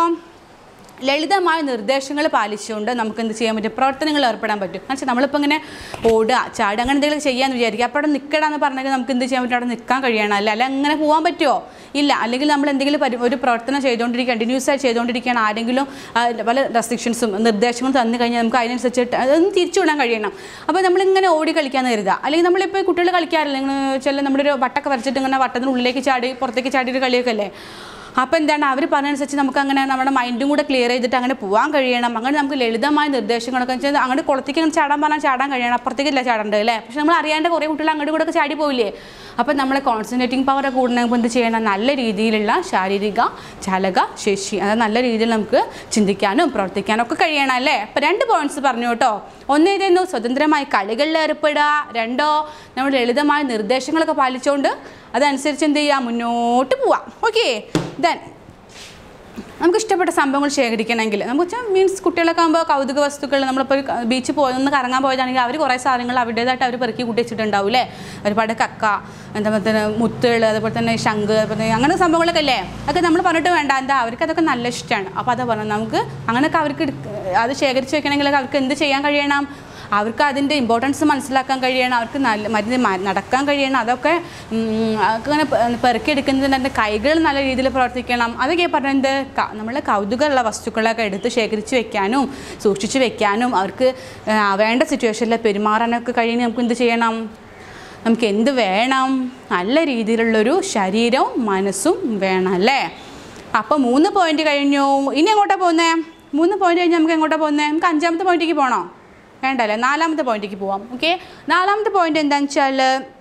ലളിതമായ നിർദ്ദേശങ്ങൾ പാലിച്ചുകൊണ്ട് നമുക്ക് എന്ത് ചെയ്യാൻ പറ്റും പ്രവർത്തനങ്ങൾ ഏർപ്പെടാൻ പറ്റും എന്ന് വെച്ചാൽ നമ്മളിപ്പോൾ ഇങ്ങനെ ഓടുക ചാടുക അങ്ങനെ എന്തെങ്കിലും ചെയ്യാമെന്ന് വിചാരിക്കുക അപ്പോൾ അവിടെ നിൽക്കണമെന്ന് പറഞ്ഞെങ്കിൽ നമുക്ക് എന്ത് ചെയ്യാൻ പറ്റും അവിടെ നിൽക്കാൻ കഴിയണം അല്ല അല്ല അങ്ങനെ പോകാൻ പറ്റുമോ ഇല്ല അല്ലെങ്കിൽ നമ്മൾ എന്തെങ്കിലും പരി ഒരു പ്രവർത്തനം ചെയ്തുകൊണ്ടിരിക്കുക കണ്ടിന്യൂസ് ആയി ചെയ്തുകൊണ്ടിരിക്കുകയാണ് ആരെങ്കിലും ആ, പല റെസ്ട്രിക്ഷൻസും നിർദ്ദേശങ്ങളും തന്നു കഴിഞ്ഞാൽ നമുക്ക് അതിനനുസരിച്ചിട്ട് അതൊന്ന് തിരിച്ചു വിടാൻ കഴിയണം അപ്പോൾ നമ്മളിങ്ങനെ ഓടി കളിക്കാമെന്ന് കരുതുക അല്ലെങ്കിൽ നമ്മളിപ്പോൾ കുട്ടികൾ കളിക്കാറില്ല നിങ്ങൾ ചില നമ്മുടെ ഒരു വട്ടൊക്കെ വരച്ചിട്ട് ഇങ്ങനെ വട്ടത്തിനുള്ളിലേക്ക് ചാടി പുറത്തേക്ക് ചാടിയിട്ട് കളിയൊക്കെ അല്ലേ അപ്പോൾ എന്താണ് അവർ പറഞ്ഞതനുസരിച്ച് നമുക്ക് അങ്ങനെ നമ്മുടെ മൈൻഡും കൂടെ ക്ലിയർ ചെയ്തിട്ട് അങ്ങനെ പോകാൻ കഴിയണം അങ്ങനെ നമുക്ക് ലളിതമായ നിർദ്ദേശങ്ങളൊക്കെ വെച്ചാൽ അങ്ങോട്ട് കുളത്തേക്ക് അങ്ങനെ ചാടാൻ പറഞ്ഞാൽ ചാടാൻ കഴിയണം അപ്പുറത്തേക്കില്ല ചാടേണ്ടത് അല്ലേ പക്ഷെ നമ്മൾ അറിയാണ്ട് കുറേ കുട്ടികൾ അങ്ങോട്ട് കൂടെ ഒക്കെ ചാടി പോവില്ലേ അപ്പോൾ നമ്മളെ കോൺസെൻട്രേറ്റിംഗ് പവർ കൂടണമെങ്കിൽ എന്ത് ചെയ്യണം നല്ല രീതിയിലുള്ള ശാരീരിക ചാലക ശേഷി അതായത് നല്ല രീതിയിൽ നമുക്ക് ചിന്തിക്കാനും പ്രവർത്തിക്കാനും ഒക്കെ കഴിയണം അല്ലേ അപ്പോൾ രണ്ട് പോയിന്റ്സ് പറഞ്ഞു കേട്ടോ ഒന്ന് ഏതായിരുന്നു സ്വതന്ത്രമായി കളികളിൽ ഏർപ്പെടുക രണ്ടോ നമ്മൾ ലളിതമായ നിർദ്ദേശങ്ങളൊക്കെ പാലിച്ചുകൊണ്ട് അതനുസരിച്ച് എന്ത് ചെയ്യുക മുന്നോട്ട് പോവാം ഓക്കെ ദെൻ നമുക്ക് ഇഷ്ടപ്പെട്ട സംഭവങ്ങൾ ശേഖരിക്കണമെങ്കിൽ നമുക്ക് വെച്ചാൽ മീൻസ് കുട്ടികളൊക്കെ ആകുമ്പോൾ കൗതുക വസ്തുക്കൾ നമ്മളിപ്പോൾ ബീച്ചിൽ പോയൊന്ന് കറങ്ങാൻ പോയതാണെങ്കിൽ അവർ കുറേ സാധനങ്ങൾ അവരുടേതായിട്ട് അവർ പെറുക്കി കൂട്ടി വെച്ചിട്ടുണ്ടാവും അല്ലേ ഒരുപാട് കക്ക എന്താ പറയുക മുത്തുകൾ അതുപോലെ തന്നെ ശംഖ് അതുപോലെ തന്നെ അങ്ങനെ സംഭവങ്ങളൊക്കെ അല്ലേ അതൊക്കെ നമ്മൾ പറഞ്ഞിട്ട് വേണ്ട എന്താ അവർക്ക് അതൊക്കെ നല്ല ഇഷ്ടമാണ് അപ്പോൾ അതാ പറഞ്ഞത് നമുക്ക് അങ്ങനെയൊക്കെ അവർക്ക് എടുക്ക- അത് ശേഖരിച്ച് വെക്കണമെങ്കിൽ അവർക്ക് എന്ത് ചെയ്യാൻ കഴിയണം അവർക്ക് അതിൻ്റെ ഇമ്പോർട്ടൻസ് മനസ്സിലാക്കാൻ കഴിയണം അവർക്ക് നല്ല മരുന്ന് മ- നടക്കാൻ കഴിയണം അതൊക്കെ ഉം, അതൊക്കെ ഇങ്ങനെ പെ- പെറുക്കിയെടുക്കുന്നതിന് എൻ്റെ കൈകൾ നല്ല രീതിയിൽ പ്രവർത്തിക്കണം അതൊക്കെ പറഞ്ഞത് ക- നമ്മളെ കൗതുകമുള്ള വസ്തുക്കളൊക്കെ എടുത്ത് ശേഖരിച്ച് വെക്കാനും സൂക്ഷിച്ച് വെക്കാനും അവർക്ക് ആ, വേണ്ട സിറ്റുവേഷനിൽ പെരുമാറാനൊക്കെ കഴിയണം നമുക്ക് എന്ത് ചെയ്യണം നമുക്ക് എന്ത് വേണം നല്ല രീതിയിലുള്ളൊരു ശരീരവും മനസ്സും വേണം അല്ലേ അപ്പോൾ മൂന്ന് പോയിന്റ് കഴിഞ്ഞു ഇനി എങ്ങോട്ടാണ് പോകുന്നത് മൂന്ന് പോയിന്റ് കഴിഞ്ഞ് നമുക്ക് എങ്ങോട്ടാണ് പോകുന്നത് നമുക്ക് അഞ്ചാമത്തെ പോയിന്റിലേക്ക് പോകണോ വേണ്ടല്ലേ നാലാമത്തെ പോയിന്റിലേക്ക് പോവാം ഓക്കെ നാലാമത്തെ പോയിന്റ് എന്താണെന്ന് വെച്ചാൽ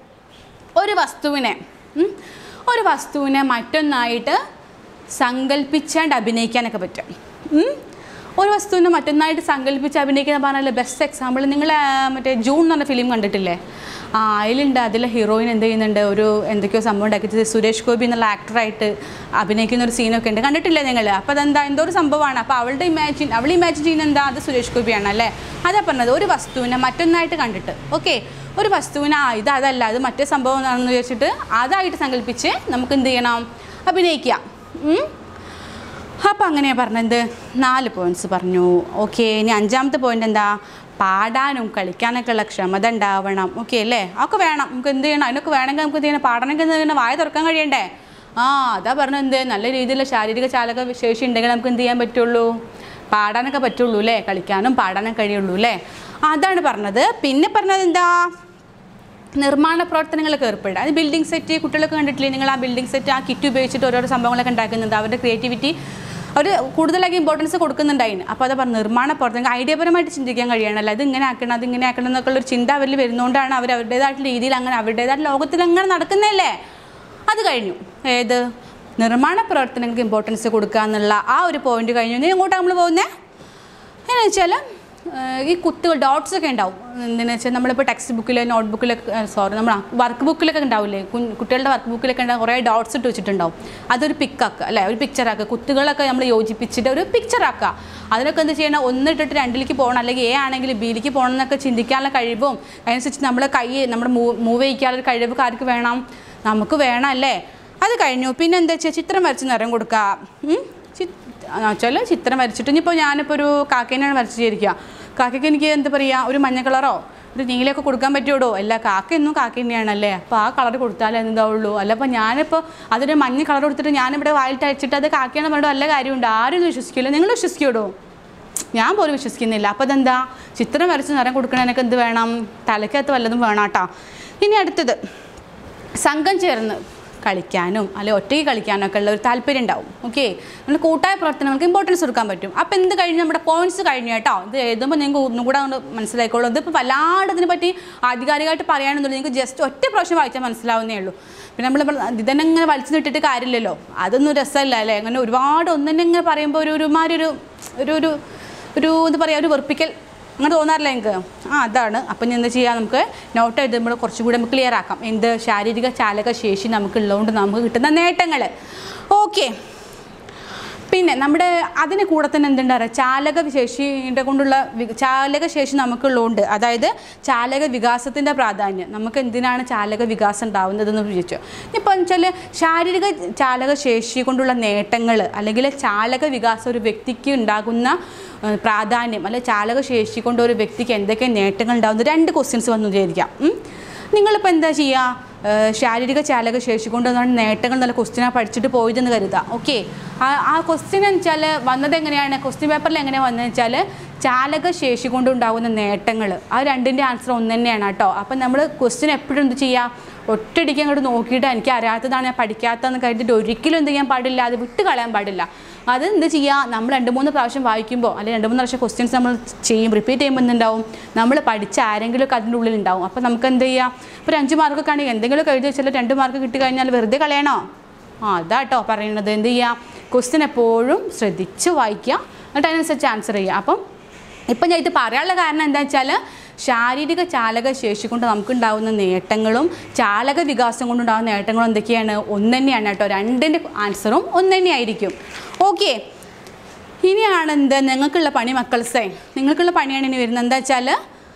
ഒരു വസ്തുവിനെ ഉം, ഒരു വസ്തുവിനെ മറ്റൊന്നായിട്ട് സങ്കല്പിച്ചാണ്ട് അഭിനയിക്കാനൊക്കെ പറ്റും ഉം. ഒരു വസ്തുവിനെ മറ്റൊന്നായിട്ട് സങ്കല്പിച്ച് അഭിനയിക്കുന്ന പറഞ്ഞാൽ ബെസ്റ്റ് എക്സാമ്പിൾ നിങ്ങൾ മറ്റേ ജൂൺ എന്ന് പറഞ്ഞ ഫിലിം കണ്ടിട്ടില്ലേ ആ അതിലുണ്ട് അതിലെ ഹീറോയിൻ എന്ത് ചെയ്യുന്നുണ്ട് ഒരു എന്തൊക്കെയോ സംഭവം ഉണ്ടാക്കിയത് സുരേഷ് ഗോപി എന്നുള്ള ആക്ടറായിട്ട് അഭിനയിക്കുന്ന ഒരു സീനൊക്കെ ഉണ്ട് കണ്ടിട്ടില്ലേ നിങ്ങൾ അപ്പോൾ അതെന്താ എന്തോ ഒരു സംഭവമാണ് അപ്പോൾ അവളുടെ ഇമാജിൻ അവൾ ഇമാജിൻ ചെയ്യുന്ന എന്താ അത് സുരേഷ് ഗോപിയാണ് അല്ലേ അതാ പറഞ്ഞത് ഒരു വസ്തുവിനെ മറ്റൊന്നായിട്ട് കണ്ടിട്ട് ഓക്കെ ഒരു വസ്തുവിനെ ആ ഇത് അതല്ല അത് മറ്റേ സംഭവം ആണെന്ന് വിചാരിച്ചിട്ട് അതായിട്ട് സങ്കല്പിച്ച് നമുക്ക് എന്ത് ചെയ്യണം അഭിനയിക്കാം ഉം? അപ്പം അങ്ങനെയാണ് പറഞ്ഞത് നാല് പോയിന്റ്സ് പറഞ്ഞു ഓക്കെ ഇനി അഞ്ചാമത്തെ പോയിന്റ് എന്താ പാടാനും കളിക്കാനൊക്കെ ഉള്ള ക്ഷമത ഉണ്ടാവണം ഓക്കെ അല്ലേ അതൊക്കെ വേണം നമുക്ക് എന്ത് ചെയ്യണം അതിനൊക്കെ വേണമെങ്കിൽ നമുക്ക് എന്ത് ചെയ്യണം പാടണമെങ്കിൽ എന്ത് ചെയ്യണം വായ തുറക്കാൻ കഴിയണ്ടേ ആ അതാ പറഞ്ഞത് എന്ത് നല്ല രീതിയിലുള്ള ശാരീരിക ചാലക ശേഷി ഉണ്ടെങ്കിൽ നമുക്ക് എന്ത് ചെയ്യാൻ പറ്റുള്ളൂ പാടാനൊക്കെ പറ്റുള്ളൂ അല്ലേ കളിക്കാനും പാടാനും കഴിയുള്ളൂ അല്ലേ അതാണ് പറഞ്ഞത് പിന്നെ പറഞ്ഞത് എന്താ നിർമ്മാണ പ്രവർത്തനങ്ങളൊക്കെ ഏർപ്പെടുക അത് ബിൽഡിംഗ് സെറ്റ് കുട്ടികളൊക്കെ കണ്ടിട്ടില്ലേ നിങ്ങൾ ആ ബിൽഡിംഗ് സെറ്റ് ആ കിറ്റ് ഉപയോഗിച്ചിട്ട് ഓരോരോ സംഭവങ്ങളൊക്കെ ഉണ്ടാക്കുന്നുണ്ട് അവരുടെ ക്രിയേറ്റിവിറ്റി അവർ കൂടുതലാക്കി ഇമ്പോർട്ടൻസ് കൊടുക്കുന്നുണ്ട് അതിന് അപ്പോൾ അത് പറഞ്ഞു നിർമ്മാണ പ്രവർത്തനങ്ങൾ ഐഡിയപരമായിട്ട് ചിന്തിക്കാൻ കഴിയണമല്ലോ അത് ഇങ്ങനെ ആക്കണം അത് ഇങ്ങനെ ആക്കണം എന്നൊക്കെ ഉള്ളൊരു ചിന്ത അവരിൽ വരുന്നതുകൊണ്ടാണ് അവർ അവരുടേതായിട്ടുള്ള രീതിയിൽ അങ്ങനെ അവരുടേതായിട്ടുള്ള ലോകത്തിൽ അങ്ങനെ നടക്കുന്നതല്ലേ അത് കഴിഞ്ഞു ഏത് നിർമ്മാണ പ്രവർത്തനങ്ങൾക്ക് ഇമ്പോർട്ടൻസ് കൊടുക്കുക എന്നുള്ള ആ ഒരു പോയിന്റ് കഴിഞ്ഞു ഇനി എങ്ങോട്ടാണ് നമ്മൾ പോകുന്നത് എന്നു വെച്ചാൽ ഈ കുത്തുകൾ ഡോട്ട്സ് ഒക്കെ ഉണ്ടാവും എന്തെന്ന് വെച്ചാൽ നമ്മളിപ്പോൾ ടെക്സ്റ്റ് ബുക്കിൽ നോട്ട് ബുക്കിലൊക്കെ സോറി നമ്മൾ വർക്ക് ബുക്കിലൊക്കെ ഉണ്ടാവില്ലേ കുഞ്ഞ് കുട്ടികളുടെ വർക്ക് ബുക്കിലൊക്കെ ഉണ്ടാവും കുറേ ഡോട്ട്സ് ഇട്ട് വെച്ചിട്ടുണ്ടാവും അതൊരു പിക്കാക്കുക അല്ലേ ഒരു പിക്ചറാക്കുക കുത്തുകളൊക്കെ നമ്മൾ യോജിപ്പിച്ചിട്ട് ഒരു പിക്ചറാക്കുക അതിനൊക്കെ എന്ത് ചെയ്യണം ഒന്നിട്ടിട്ട് രണ്ടിലേക്ക് പോകണം അല്ലെങ്കിൽ എ ആണെങ്കിൽ ബിയിലേക്ക് പോകണം എന്നൊക്കെ ചിന്തിക്കാനുള്ള കഴിവും അതിനനുസരിച്ച് നമ്മുടെ കൈ നമ്മുടെ മൂവ് ചെയ്യിക്കാനുള്ള ഒരു കഴിവ് ആർക്ക് വേണം നമുക്ക് വേണം അല്ലേ അത് കഴിഞ്ഞു പിന്നെ എന്താ വെച്ചാൽ ചിത്രം വരച്ച് നിറം കൊടുക്കുക ഉം? ചി- വെച്ചാൽ ചിത്രം വരച്ചിട്ട് ഇനിയിപ്പോൾ ഞാനിപ്പോൾ ഒരു കാക്കേനെയാണ് വരച്ചിരിക്കുക കാക്കയ്ക്ക് എനിക്ക് എന്താ പറയുക ഒരു മഞ്ഞ കളറോ ഒരു നീലയൊക്കെ കൊടുക്കാൻ പറ്റുമോ അല്ല കാക്ക എന്നും കാക്ക തന്നെയാണല്ലേ അപ്പോൾ ആ കളർ കൊടുത്താലേ എന്താവുള്ളൂ അല്ല അപ്പോൾ ഞാനിപ്പോൾ അതൊരു മഞ്ഞ കളർ കൊടുത്തിട്ട് ഞാനിവിടെ വായിലിട്ട് അയച്ചിട്ട് അത് കാക്കയാണ് പറഞ്ഞിട്ട് വല്ല കാര്യമുണ്ട് ആരും ഇത് വിശ്വസിക്കില്ല നിങ്ങൾ വിശ്വസിക്കൂടോ ഞാൻ പോലും വിശ്വസിക്കുന്നില്ല അപ്പോൾ അതെന്താ ചിത്രം വരച്ച് നിറം കൊടുക്കണതിനൊക്കെ എന്ത് വേണം തലക്കകത്ത് വല്ലതും വേണം കേട്ടോ ഇനി അടുത്തത് സംഘം ചേർന്ന് കളിക്കാനും അല്ലെ ഒറ്റയ്ക്ക് കളിക്കാനൊക്കെ ഉള്ള ഒരു താല്പര്യം ഉണ്ടാവും ഓക്കെ നമ്മൾ കൂട്ടായ പ്രവർത്തനങ്ങൾക്ക് ഇമ്പോർട്ടൻസ് കൊടുക്കാൻ പറ്റും അപ്പോൾ എന്ത് കഴിഞ്ഞു നമ്മുടെ പോയിന്റ്സ് കഴിഞ്ഞു കേട്ടോ ഇത് എഴുതുമ്പോൾ നിങ്ങൾക്ക് ഒന്നും കൂടെ അങ്ങോട്ട് മനസ്സിലായിക്കോളൂ ഇതിപ്പോൾ വല്ലാണ്ട് ഇതിനെ പറ്റി ആധികാരികമായിട്ട് പറയാനൊന്നുമില്ല നിങ്ങൾക്ക് ജസ്റ്റ് ഒറ്റ പ്രാവശ്യം വായിച്ചാൽ മനസ്സിലാവുന്നേ ഉള്ളൂ പിന്നെ നമ്മൾ ഇതന്നെ ഇങ്ങനെ വലിച്ചു നിട്ടിട്ട് കാര്യമില്ലല്ലോ അതൊന്നും രസമല്ല അല്ലേ അങ്ങനെ ഒരുപാട് ഒന്നെ ഇങ്ങനെ പറയുമ്പോൾ ഒരു ഒരുമാതിരി ഒരു ഒരു ഒരു ഒരു എന്താ പറയുക ഒരു വെറുപ്പിക്കൽ അങ്ങനെ തോന്നാറില്ല എനിക്ക് ആ അതാണ് അപ്പം ഞാൻ എന്താ ചെയ്യുക നമുക്ക് നോട്ട് എഴുതുമ്പോൾ കുറച്ചും കൂടി നമുക്ക് ക്ലിയർ ആക്കാം എന്ത് ശാരീരിക ചാലക ശേഷി നമുക്ക് ഉള്ളതുകൊണ്ട് നമുക്ക് കിട്ടുന്ന നേട്ടങ്ങൾ ഓക്കെ പിന്നെ നമ്മുടെ അതിന് കൂടെ തന്നെ എന്തുണ്ട് പറയുക ചാലക ശേഷിയുടെ കൊണ്ടുള്ള വി- ചാലക ശേഷി നമുക്കുള്ളതുകൊണ്ട് അതായത് ചാലക വികാസത്തിൻ്റെ പ്രാധാന്യം നമുക്ക് എന്തിനാണ് ചാലക വികാസം ഉണ്ടാവുന്നതെന്ന് ചോദിച്ചു ഇപ്പോൾ വെച്ചാൽ ശാരീരിക ചാലക ശേഷി കൊണ്ടുള്ള നേട്ടങ്ങൾ അല്ലെങ്കിൽ ചാലക വികാസം ഒരു വ്യക്തിക്ക് ഉണ്ടാകുന്ന ഏഹ്, പ്രാധാന്യം അല്ലെങ്കിൽ ചാലക ശേഷി കൊണ്ട് ഒരു വ്യക്തിക്ക് എന്തൊക്കെ നേട്ടങ്ങൾ ഉണ്ടാകുന്ന രണ്ട് ക്വസ്റ്റ്യൻസ് വന്നു വിചാരിക്കാം ഉം. നിങ്ങളിപ്പോൾ എന്താ ചെയ്യുക ഏഹ് ശാരീരിക ചാലക ശേഷി കൊണ്ട് എന്താണ് നേട്ടങ്ങൾ നല്ല ക്വസ്റ്റ്യനാണ് പഠിച്ചിട്ട് പോയതെന്ന് കരുതുക ഓക്കെ ആ ആ ക്വസ്റ്റ്യൻ എന്ന് വെച്ചാൽ വന്നത് എങ്ങനെയാണ് ക്വസ്റ്റ്യൻ പേപ്പറിൽ എങ്ങനെയാണ് വന്നതെന്ന് വെച്ചാൽ ചാലക ശേഷി കൊണ്ടുണ്ടാകുന്ന നേട്ടങ്ങൾ ആ രണ്ടിൻ്റെ ആൻസർ ഒന്ന് തന്നെയാണ് കേട്ടോ അപ്പം നമ്മൾ ക്വസ്റ്റ്യൻ എപ്പോഴും എന്ത് ചെയ്യുക ഒറ്റയടിക്ക് അങ്ങോട്ട് നോക്കിയിട്ട് എനിക്ക് അറിയാത്തതാണ് ഞാൻ പഠിക്കാത്തതെന്ന് കരുതിയിട്ട് ഒരിക്കലും എന്ത് ചെയ്യാൻ പാടില്ല അത് വിട്ട് കളയാൻ പാടില്ല അത് എന്ത് ചെയ്യുക നമ്മൾ രണ്ട് മൂന്ന് പ്രാവശ്യം വായിക്കുമ്പോൾ അല്ലെങ്കിൽ രണ്ട് മൂന്ന് പ്രാവശ്യം ക്വസ്റ്റ്യൻസ് നമ്മൾ ചെയ്യും റിപ്പീറ്റ് ചെയ്യുമ്പോൾ എന്തുണ്ടാവും നമ്മൾ പഠിച്ച ആരെങ്കിലുമൊക്കെ അതിൻ്റെ ഉള്ളിൽ ഉണ്ടാവും അപ്പോൾ നമുക്ക് എന്ത് ചെയ്യാം ഇപ്പോൾ ഒരു അഞ്ച് മാർക്കൊക്കെ ആണെങ്കിൽ എന്തെങ്കിലുമൊക്കെ എഴുതി വെച്ചാൽ രണ്ട് മാർക്ക് കിട്ടി കഴിഞ്ഞാൽ വെറുതെ കളയണോ ആ അതാട്ടോ പറയുന്നത് എന്ത് ചെയ്യുക ക്വസ്റ്റ്യൻ എപ്പോഴും ശ്രദ്ധിച്ച് വായിക്കുക എന്നിട്ട് അതിനനുസരിച്ച് ആൻസർ ചെയ്യുക അപ്പം ഇപ്പം ഞാൻ ഇത് പറയാനുള്ള കാരണം എന്താ വെച്ചാൽ ശാരീരിക ചാലക ശേഷി കൊണ്ട് നമുക്കുണ്ടാകുന്ന നേട്ടങ്ങളും ചാലക വികാസം കൊണ്ടുണ്ടാകുന്ന നേട്ടങ്ങളും എന്തൊക്കെയാണ് ഒന്ന് തന്നെയാണ് കേട്ടോ രണ്ടിൻ്റെ ആൻസറും ഒന്ന് തന്നെയായിരിക്കും ഓക്കെ ഇനിയാണ് എന്ത് നിങ്ങൾക്കുള്ള പണി മക്കൾസേ നിങ്ങൾക്കുള്ള പണിയാണ് ഇനി വരുന്നത് എന്താ വെച്ചാൽ